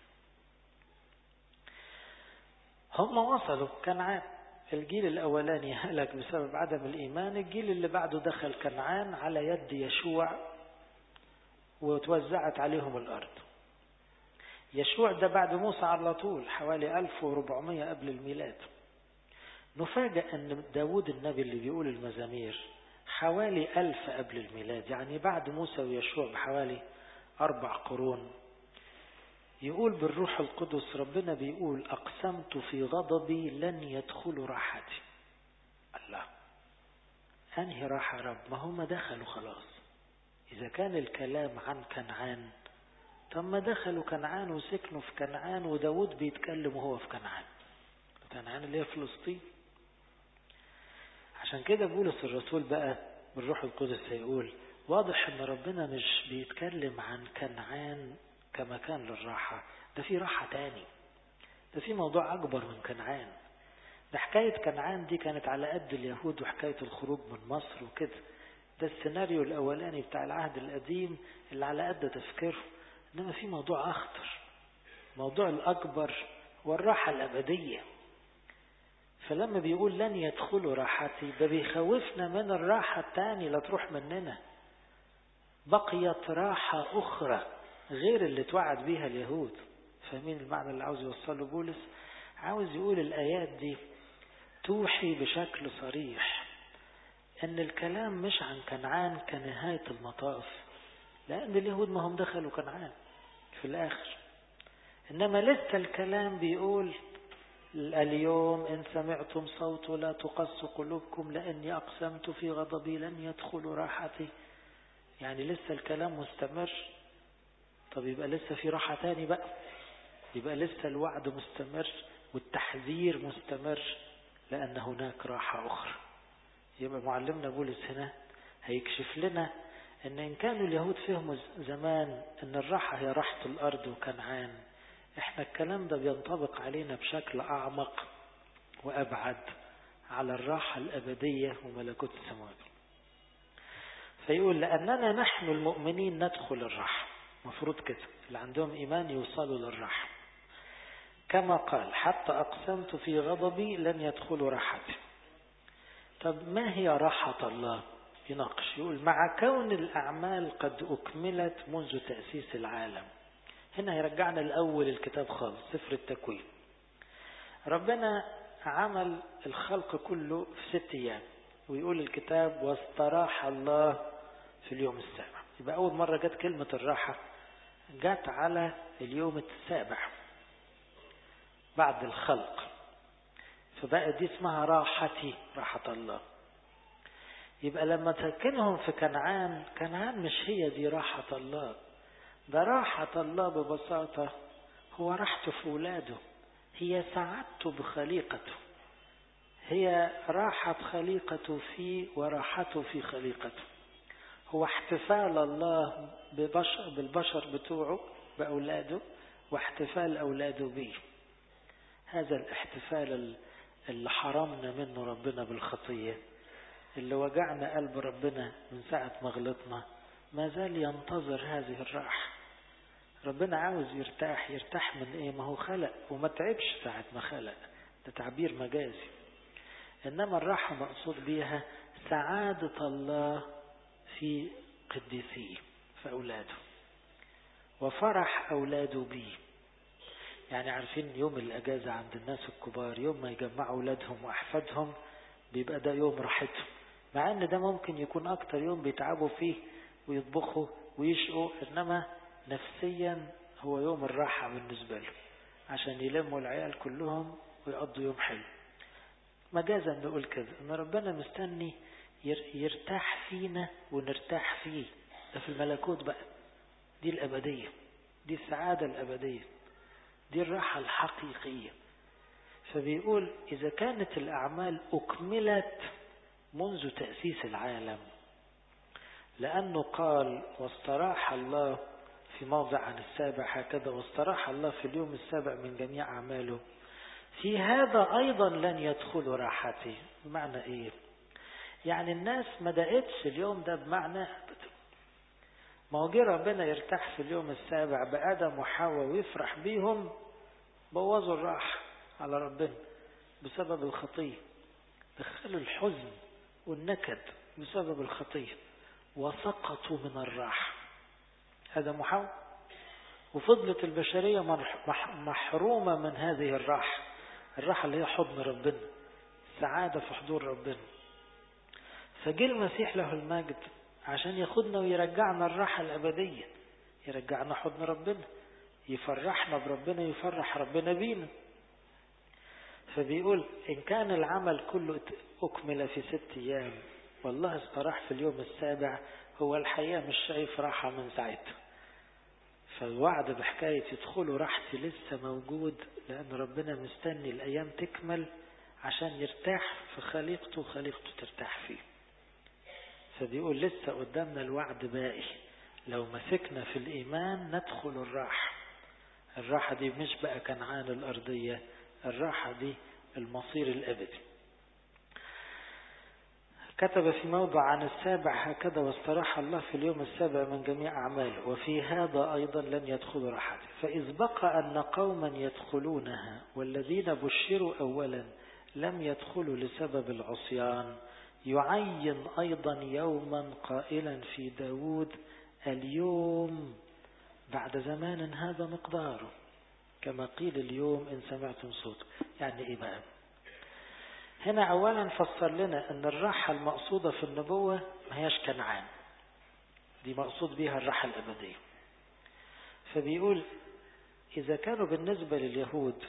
هم وصلوا كنعان الجيل الأولاني هلك بسبب عدم الإيمان الجيل اللي بعده دخل كنعان على يد يشوع وتوزعت عليهم الأرض يشوع ده بعد موسى على طول حوالي 1400 قبل الميلاد نفاجأ أن داود النبي اللي بيقول المزامير حوالي ألف قبل الميلاد يعني بعد موسى ويشوع بحوالي أربع قرون يقول بالروح القدس ربنا بيقول أقسمت في غضبي لن يدخلوا راحتي الله أنهي راحة رب ما هم دخلوا خلاص إذا كان الكلام عن كنعان طب ما دخلوا كنعان وسكنوا في كنعان وداود بيتكلم وهو في كنعان كنعان اللي هي فلسطين عشان كده بولس الرسول بقى بالروح القدس هيقول واضح ان ربنا مش بيتكلم عن كنعان كمكان للراحة ده في راحة تاني ده في موضوع أكبر من كنعان ده حكاية كنعان دي كانت على قد اليهود وحكاية الخروج من مصر وكده ده السيناريو الأولاني بتاع العهد القديم اللي على قد تفكيره إنما في موضوع أخطر موضوع الأكبر والراحة الأبدية فلما بيقول لن يدخلوا راحتي ده بيخوفنا من الراحة التاني لا تروح مننا بقيت راحة أخرى غير اللي توعد بيها اليهود فاهمين المعنى اللي عاوز يوصله بولس عاوز يقول الآيات دي توحي بشكل صريح ان الكلام مش عن كنعان كنهاية المطاف لأن اليهود ما هم دخلوا كنعان في الآخر إنما لسه الكلام بيقول اليوم إن سمعتم صوت لا تقص قلوبكم لأني أقسمت في غضبي لن يدخلوا راحتي يعني لسه الكلام مستمر طب يبقى لسه في راحة تاني بقى يبقى لسه الوعد مستمر والتحذير مستمر لأن هناك راحة أخرى يبقى معلمنا بولس هنا هيكشف لنا ان ان كانوا اليهود فهموا زمان ان الراحة هي راحة الارض وكنعان احنا الكلام ده بينطبق علينا بشكل اعمق وابعد على الراحة الابدية وملكوت السماوات فيقول لاننا نحن المؤمنين ندخل الراحة مفروض كده اللي عندهم ايمان يوصلوا للراحة كما قال حتى اقسمت في غضبي لن يدخلوا راحتي طب ما هي راحة الله يناقش يقول مع كون الأعمال قد أكملت منذ تأسيس العالم هنا يرجعنا الأول الكتاب خالص سفر التكوين ربنا عمل الخلق كله في ست أيام ويقول الكتاب واستراح الله في اليوم السابع يبقى أول مرة جت كلمة الراحة جت على اليوم السابع بعد الخلق فبقى دي اسمها راحتي راحة الله يبقى لما تسكنهم في كنعان كنعان مش هي دي راحة الله ده راحة الله ببساطة هو راحته في ولاده هي سعادته بخليقته هي راحة خليقته فيه وراحته في خليقته هو احتفال الله ببشر بالبشر بتوعه بأولاده واحتفال أولاده به هذا الاحتفال اللي حرمنا منه ربنا بالخطية اللي وجعنا قلب ربنا من ساعة ما غلطنا ما زال ينتظر هذه الراحة ربنا عاوز يرتاح يرتاح من ايه ما هو خلق وما تعبش ساعة ما خلق ده تعبير مجازي انما الراحة مقصود بيها سعادة الله في قديسيه في اولاده وفرح اولاده بيه يعني عارفين يوم الاجازة عند الناس الكبار يوم ما يجمعوا اولادهم واحفادهم بيبقى ده يوم راحتهم مع ان ده ممكن يكون اكتر يوم بيتعبوا فيه ويطبخوا ويشقوا انما نفسيا هو يوم الراحة بالنسبة له عشان يلموا العيال كلهم ويقضوا يوم حلو مجازا نقول كده ان ربنا مستني يرتاح فينا ونرتاح فيه ده في الملكوت بقى دي الأبدية دي السعادة الأبدية دي الراحة الحقيقية فبيقول إذا كانت الأعمال أكملت منذ تأسيس العالم لأنه قال واستراح الله في موضع عن السابع هكذا واستراح الله في اليوم السابع من جميع أعماله في هذا أيضا لن يدخلوا راحتي بمعنى إيه يعني الناس ما دقتش اليوم ده بمعنى ما هو جه ربنا يرتاح في اليوم السابع بآدم وحواء ويفرح بيهم بوظوا الراحة على ربنا بسبب الخطية دخلوا الحزن والنكد بسبب الخطية وسقطوا من الراحة هذا محاول وفضلت البشرية محرومة من هذه الراحة الراحة اللي هي حضن ربنا السعادة في حضور ربنا فجه المسيح له المجد عشان ياخدنا ويرجعنا الراحة الأبدية يرجعنا حضن ربنا يفرحنا بربنا يفرح ربنا بينا فبيقول إن كان العمل كله أكمل في ست أيام والله استراح في اليوم السابع هو الحقيقة مش شايف راحة من ساعتها فالوعد بحكاية يدخلوا راحتي لسه موجود لأن ربنا مستني الأيام تكمل عشان يرتاح في خليقته وخليقته ترتاح فيه فبيقول لسه قدامنا الوعد باقي لو مسكنا في الإيمان ندخل الراحة الراحة دي مش بقى كنعان الأرضية الراحة دي المصير الأبدي كتب في موضع عن السابع هكذا واستراح الله في اليوم السابع من جميع أعماله وفي هذا أيضا لن يدخل راحته فإذ بقى أن قوما يدخلونها والذين بشروا أولا لم يدخلوا لسبب العصيان يعين أيضا يوما قائلا في داود اليوم بعد زمان هذا مقداره كما قيل اليوم إن سمعتم صوته يعني إيه بقى هنا أولا فسر لنا أن الراحة المقصودة في النبوة ما هيش كنعان دي مقصود بها الراحة الأبدية فبيقول إذا كانوا بالنسبة لليهود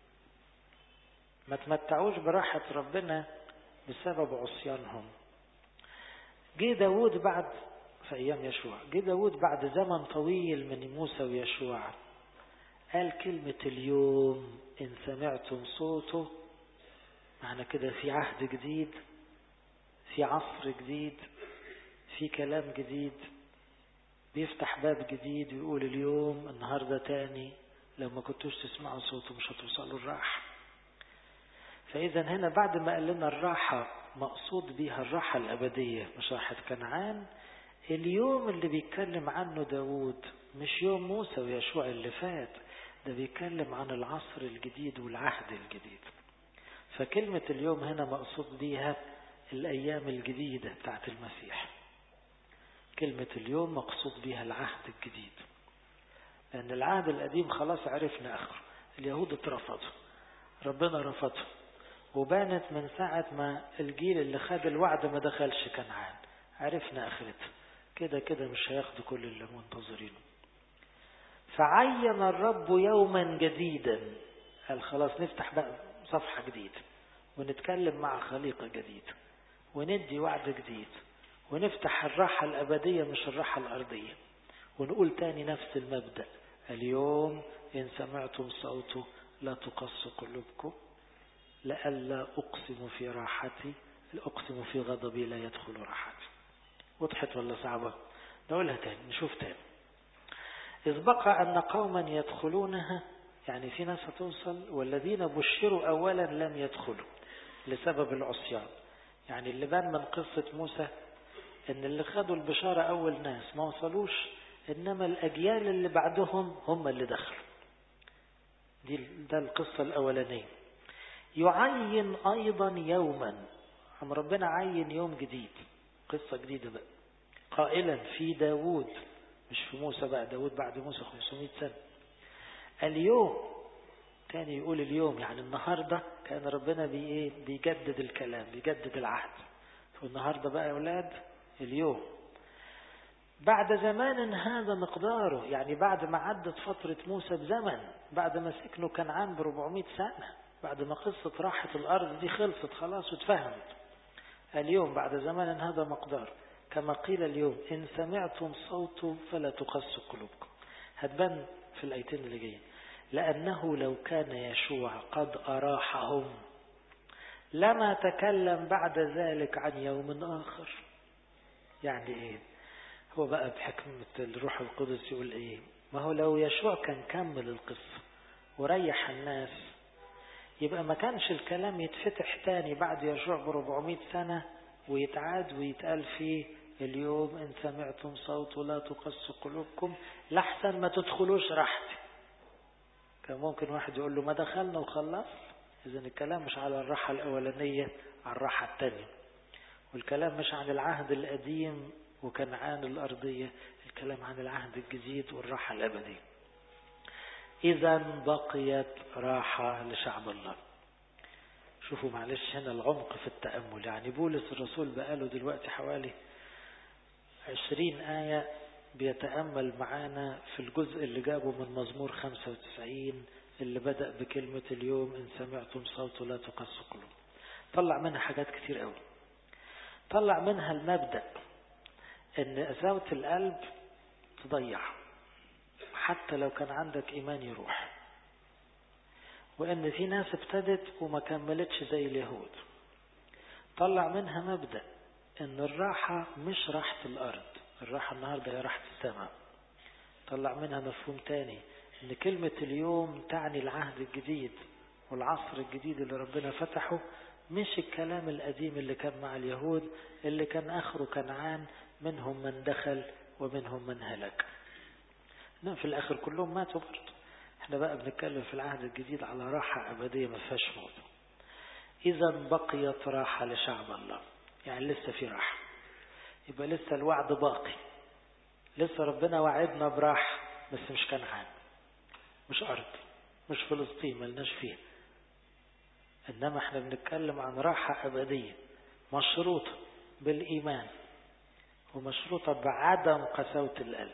ما تمتعوش براحة ربنا بسبب عصيانهم جه داود بعد في أيام يشوع جه داود بعد زمن طويل من موسى ويشوع قال كلمة اليوم إن سمعتم صوته معنى كده في عهد جديد في عصر جديد في كلام جديد بيفتح باب جديد ويقول اليوم النهارده تاني لو ما كنتوش تسمعوا صوته مش هتوصلوا الراحة فإذا هنا بعد ما قال لنا الراحة مقصود بيها الراحة الأبدية مش راحة كنعان اليوم اللي بيتكلم عنه داود مش يوم موسى ويشوع اللي فات ده بيتكلم عن العصر الجديد والعهد الجديد فكلمة اليوم هنا مقصود بيها الأيام الجديدة بتاعت المسيح كلمة اليوم مقصود بيها العهد الجديد لأن العهد القديم خلاص عرفنا آخره اليهود اترفضوا ربنا رفضهم وبانت من ساعة ما الجيل اللي خد الوعد ما دخلش كنعان عرفنا آخرتها كده كده مش هياخدوا كل اللي منتظرينه فعين الرب يوما جديدا قال خلاص نفتح بقى صفحة جديدة ونتكلم مع خليقة جديدة وندي وعد جديد ونفتح الراحة الأبدية مش الراحة الأرضية ونقول تاني نفس المبدأ اليوم إن سمعتم صوته لا تقص قلوبكم لئلا أقسم في راحتي أقسم في غضبي لا يدخل راحتي وضحت ولا صعبة نقولها تاني نشوف تاني إذ بقى أن قوما يدخلونها يعني في ناس هتوصل والذين بشروا أولا لم يدخلوا لسبب العصيان يعني اللي بان من قصة موسى ان اللي خدوا البشارة أول ناس ما وصلوش إنما الأجيال اللي بعدهم هم اللي دخلوا دي ده القصة الأولانية يعين أيضا يوما عم ربنا عين يوم جديد قصة جديدة بقى قائلا في داود مش في موسى بقى داود بعد موسى 500 سنة اليوم كان يقول اليوم يعني النهاردة كان ربنا بي ايه بيجدد الكلام بيجدد العهد والنهاردة بقى يا أولاد اليوم بعد زمان هذا مقداره يعني بعد ما عدت فترة موسى بزمن بعد ما سكنوا كنعان ب 400 سنة بعد ما قصة راحة الأرض دي خلصت خلاص واتفهمت اليوم بعد زمان هذا مقدار كما قيل اليوم إن سمعتم صوته فلا تقسوا قلوبكم هتبان في الآيتين اللي جايين لأنه لو كان يشوع قد أراحهم لما تكلم بعد ذلك عن يوم آخر يعني إيه هو بقى بحكمة الروح القدس يقول إيه ما هو لو يشوع كان كمل القصة وريح الناس يبقى ما كانش الكلام يتفتح تاني بعد يشوع ب 400 سنة ويتعاد ويتقال فيه اليوم إن سمعتم صوت لا تقص قلوبكم لحسن ما تدخلوش راحتي كان ممكن واحد يقول له ما دخلنا وخلص إذا الكلام مش على الراحة الأولانية على الراحة الثانية والكلام مش عن العهد القديم وكنعان الأرضية الكلام عن العهد الجديد والراحة الأبدية إذا بقيت راحة لشعب الله شوفوا معلش هنا العمق في التأمل يعني بولس الرسول بقاله دلوقتي حوالي عشرين آية بيتأمل معانا في الجزء اللي جابه من مزمور 95 اللي بدأ بكلمة اليوم إن سمعتم صوت لا تقص قلوب طلع منها حاجات كتير قوي طلع منها المبدأ إن قساوة القلب تضيع حتى لو كان عندك إيمان يروح وإن في ناس ابتدت وما كملتش زي اليهود طلع منها مبدأ إن الراحة مش راحة الأرض الراحة النهاردة هي راحة السماء طلع منها مفهوم تاني إن كلمة اليوم تعني العهد الجديد والعصر الجديد اللي ربنا فتحه مش الكلام القديم اللي كان مع اليهود اللي كان آخره كنعان منهم من دخل ومنهم من هلك في الآخر كلهم ماتوا برضه احنا بقى بنتكلم في العهد الجديد على راحة أبدية ما فيهاش موت إذا بقيت راحة لشعب الله يعني لسه في راحة يبقى لسه الوعد باقي لسه ربنا وعدنا براحة بس مش كنعان مش أرض مش فلسطين ملناش فيها إنما احنا بنتكلم عن راحة أبدية مشروطة بالإيمان ومشروطة بعدم قساوة القلب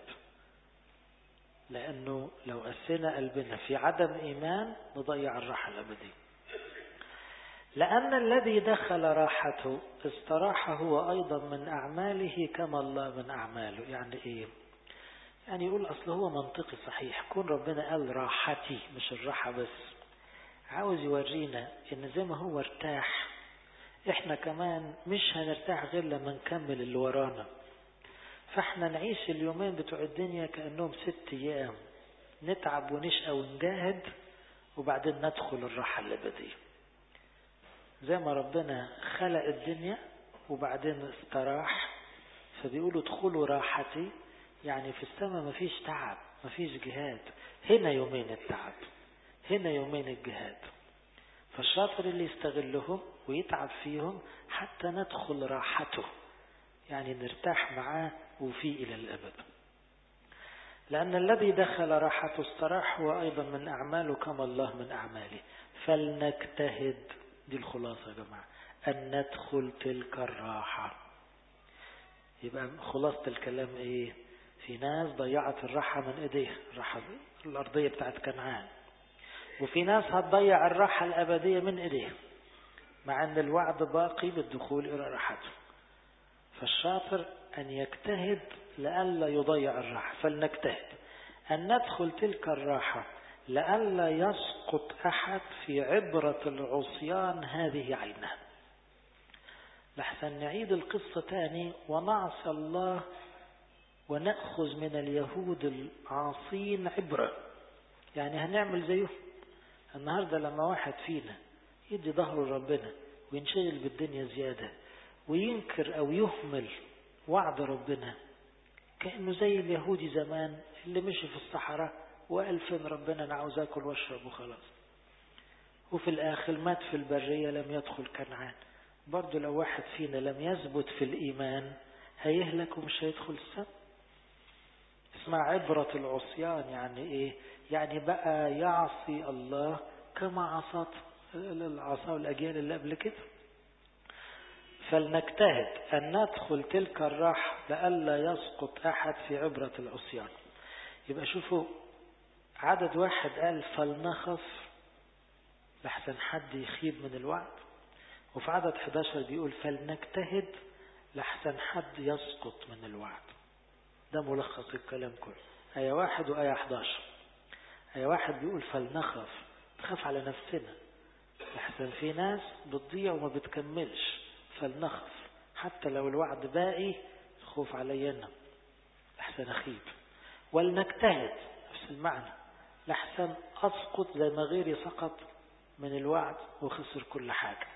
لأنه لو أسينا قلبنا في عدم إيمان نضيع الراحة الأبدية لأن الذي دخل راحته استراح هو أيضا من أعماله كما الله من أعماله يعني إيه يعني يقول أصل هو منطقي صحيح كون ربنا قال راحتي مش الراحة بس عاوز يورينا إن زي ما هو ارتاح إحنا كمان مش هنرتاح غير لما نكمل اللي ورانا فاحنا نعيش اليومين بتوع الدنيا كأنهم ست أيام نتعب ونشقى ونجاهد وبعدين ندخل الراحة الأبدية زي ما ربنا خلق الدنيا وبعدين استراح فبيقولوا ادخلوا راحتي يعني في السماء مفيش تعب مفيش جهاد هنا يومين التعب هنا يومين الجهاد فالشاطر اللي يستغلهم ويتعب فيهم حتى ندخل راحته يعني نرتاح معاه وفي إلى الأبد لأن الذي دخل راحته استراح هو أيضا من أعماله كما الله من أعماله فلنجتهد دي الخلاصة يا جماعة أن ندخل تلك الراحة يبقى خلاصة الكلام إيه في ناس ضيعت الراحة من إيديها الراحة الأرضية بتاعت كنعان وفي ناس هتضيع الراحة الأبدية من إيديها مع أن الوعد باقي بالدخول إلى راحته فالشاطر أن يجتهد لئلا يضيع الراحة فلنجتهد أن ندخل تلك الراحة لئلا يسقط أحد في عبرة العصيان هذه عينها لحسن نعيد القصة تاني ونعصى الله ونأخذ من اليهود العاصين عبرة يعني هنعمل زيهم النهاردة لما واحد فينا يدي ظهره لربنا وينشغل بالدنيا زيادة وينكر أو يهمل وعد ربنا كأنه زي اليهودي زمان اللي مشي في الصحراء وقال فين ربنا أنا عاوز آكل وأشرب وخلاص وفي الآخر مات في البرية لم يدخل كنعان برضه لو واحد فينا لم يثبت في الإيمان هيهلك ومش هيدخل السماء اسمها عبرة العصيان يعني إيه يعني بقى يعصي الله كما عصت العصا الأجيال اللي قبل كده فلنجتهد أن ندخل تلك الراحة لئلا يسقط أحد في عبرة العصيان يبقى شوفوا عدد واحد قال فلنخف لحسن حد يخيب من الوعد وفي عدد 11 بيقول فلنجتهد لحسن حد يسقط من الوعد ده ملخص الكلام كله آية واحد وآية 11 آية واحد بيقول فلنخف تخاف على نفسنا لحسن في ناس بتضيع وما بتكملش فلنخف حتى لو الوعد باقي الخوف علينا لحسن أخيب ولنجتهد نفس المعنى لحسن أسقط زي ما غيري سقط من الوعد وخسر كل حاجة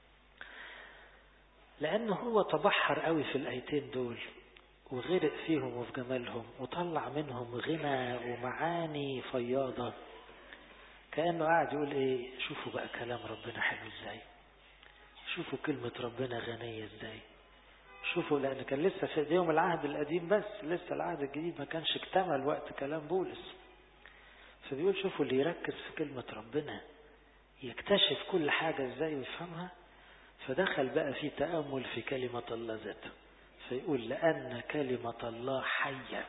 لأنه هو تبحر قوي في الآيتين دول وغرق فيهم وفي جمالهم وطلع منهم غنى ومعاني فياضة كأنه قاعد يقول ايه شوفوا بقى كلام ربنا حلو ازاي شوفوا كلمة ربنا غنية ازاي شوفوا لأن كان لسه في ايديهم العهد القديم بس لسه العهد الجديد ما كانش اكتمل وقت كلام بولس فبيقول شوفوا اللي يركز في كلمة ربنا يكتشف كل حاجة ازاي ويفهمها فدخل بقى في تأمل في كلمة الله ذاته فيقول لأن كلمة الله حية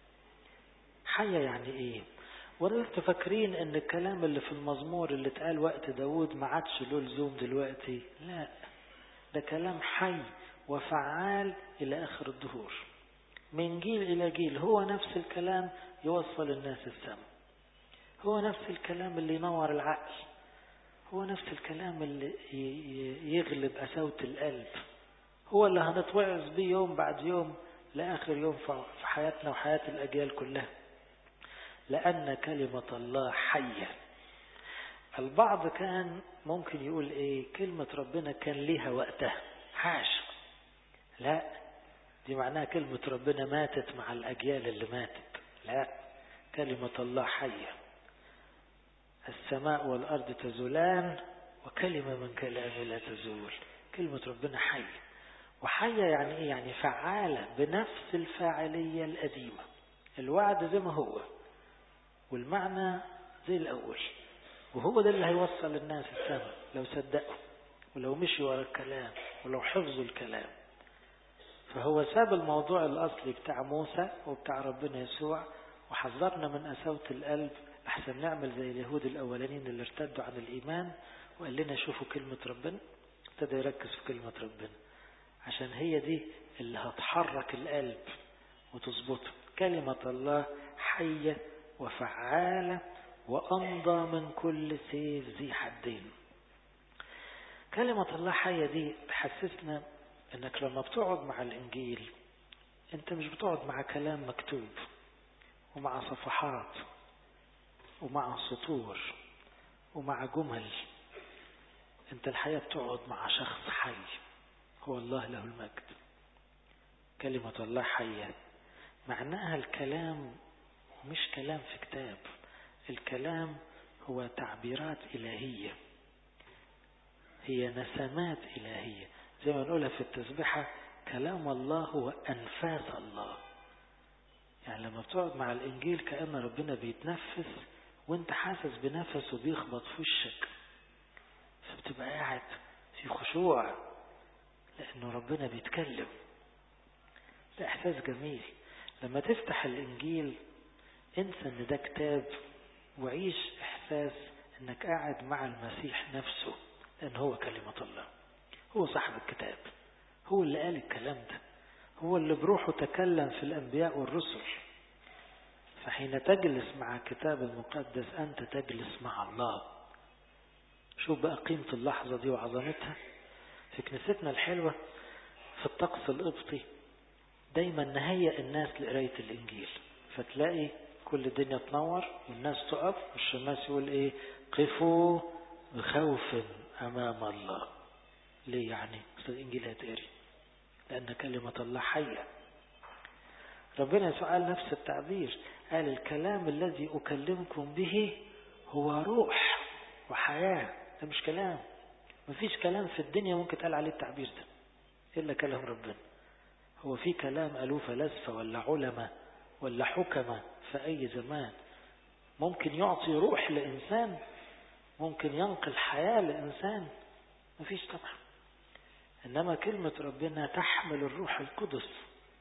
حية يعني ايه ولا انتوا فاكرين ان الكلام اللي في المزمور اللي اتقال وقت داود ما عادش له لزوم دلوقتي لا ده كلام حي وفعال الى اخر الدهور من جيل الى جيل هو نفس الكلام يوصل الناس السماء هو نفس الكلام اللي ينور العقل هو نفس الكلام اللي يغلب قساوة القلب هو اللي هنتوعظ بيه يوم بعد يوم لآخر يوم في حياتنا وحياة الأجيال كلها لأن كلمة الله حية البعض كان ممكن يقول ايه كلمة ربنا كان ليها وقتها حاش لا دي معناها كلمة ربنا ماتت مع الأجيال اللي ماتت لا كلمة الله حية السماء والأرض تزولان وكلمة من كلامه لا تزول كلمة ربنا حية وحية يعني ايه يعني فعالة بنفس الفاعلية القديمة الوعد زي ما هو والمعنى زي الأول وهو ده اللي هيوصل الناس السماء لو صدقوا ولو مشوا ورا الكلام ولو حفظوا الكلام فهو ساب الموضوع الأصلي بتاع موسى وبتاع ربنا يسوع وحذرنا من قساوة القلب أحسن نعمل زي اليهود الأولانيين اللي ارتدوا عن الإيمان وقال لنا شوفوا كلمة ربنا ابتدى يركز في كلمة ربنا عشان هي دي اللي هتحرك القلب وتظبطه كلمة الله حية وفعالة وأمضى من كل سيف ذي حدين كلمة الله حية دي تحسسنا انك لما بتقعد مع الانجيل انت مش بتقعد مع كلام مكتوب ومع صفحات ومع سطور ومع جمل انت الحقيقة بتقعد مع شخص حي هو الله له المجد كلمة الله حية معناها الكلام مش كلام في كتاب الكلام هو تعبيرات إلهية هي نسمات إلهية زي ما نقولها في التسبيحة كلام الله هو أنفاس الله يعني لما بتقعد مع الإنجيل كأن ربنا بيتنفس وانت حاسس بنفسه بيخبط في وشك فبتبقى قاعد في خشوع لأنه ربنا بيتكلم ده إحساس جميل لما تفتح الإنجيل انسى ان ده كتاب وعيش احساس انك قاعد مع المسيح نفسه لان هو كلمة الله هو صاحب الكتاب هو اللي قال الكلام ده هو اللي بروحه تكلم في الانبياء والرسل فحين تجلس مع الكتاب المقدس انت تجلس مع الله شوف بقى قيمة اللحظة دي وعظمتها في كنيستنا الحلوة في الطقس القبطي دايما نهيئ الناس لقراية الإنجيل فتلاقي كل الدنيا تنور والناس تقف والشماس يقول ايه قفوا بخوف امام الله ليه يعني اصل الانجيل هيتقري لان كلمة الله حية ربنا سؤال نفس التعبير قال الكلام الذي اكلمكم به هو روح وحياة ده مش كلام مفيش كلام في الدنيا ممكن تقال عليه التعبير ده الا كلام ربنا هو في كلام قالوه فلاسفة ولا علماء ولا حكمة في أي زمان ممكن يعطي روح لإنسان ممكن ينقل حياة لإنسان مفيش طبعا إنما كلمة ربنا تحمل الروح القدس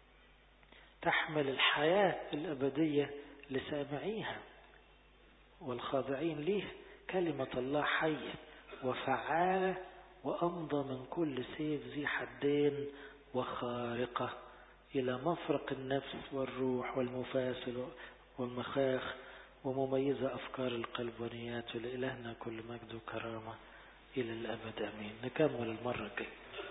تحمل الحياة الأبدية لسامعيها والخاضعين ليه كلمة الله حية وفعالة وأمضى من كل سيف ذي حدين وخارقة إلى مفرق النفس والروح والمفاصل والمخاخ ومميزة أفكار القلب ونياته لإلهنا كل مجد وكرامة إلى الأبد أمين نكمل المرة الجاية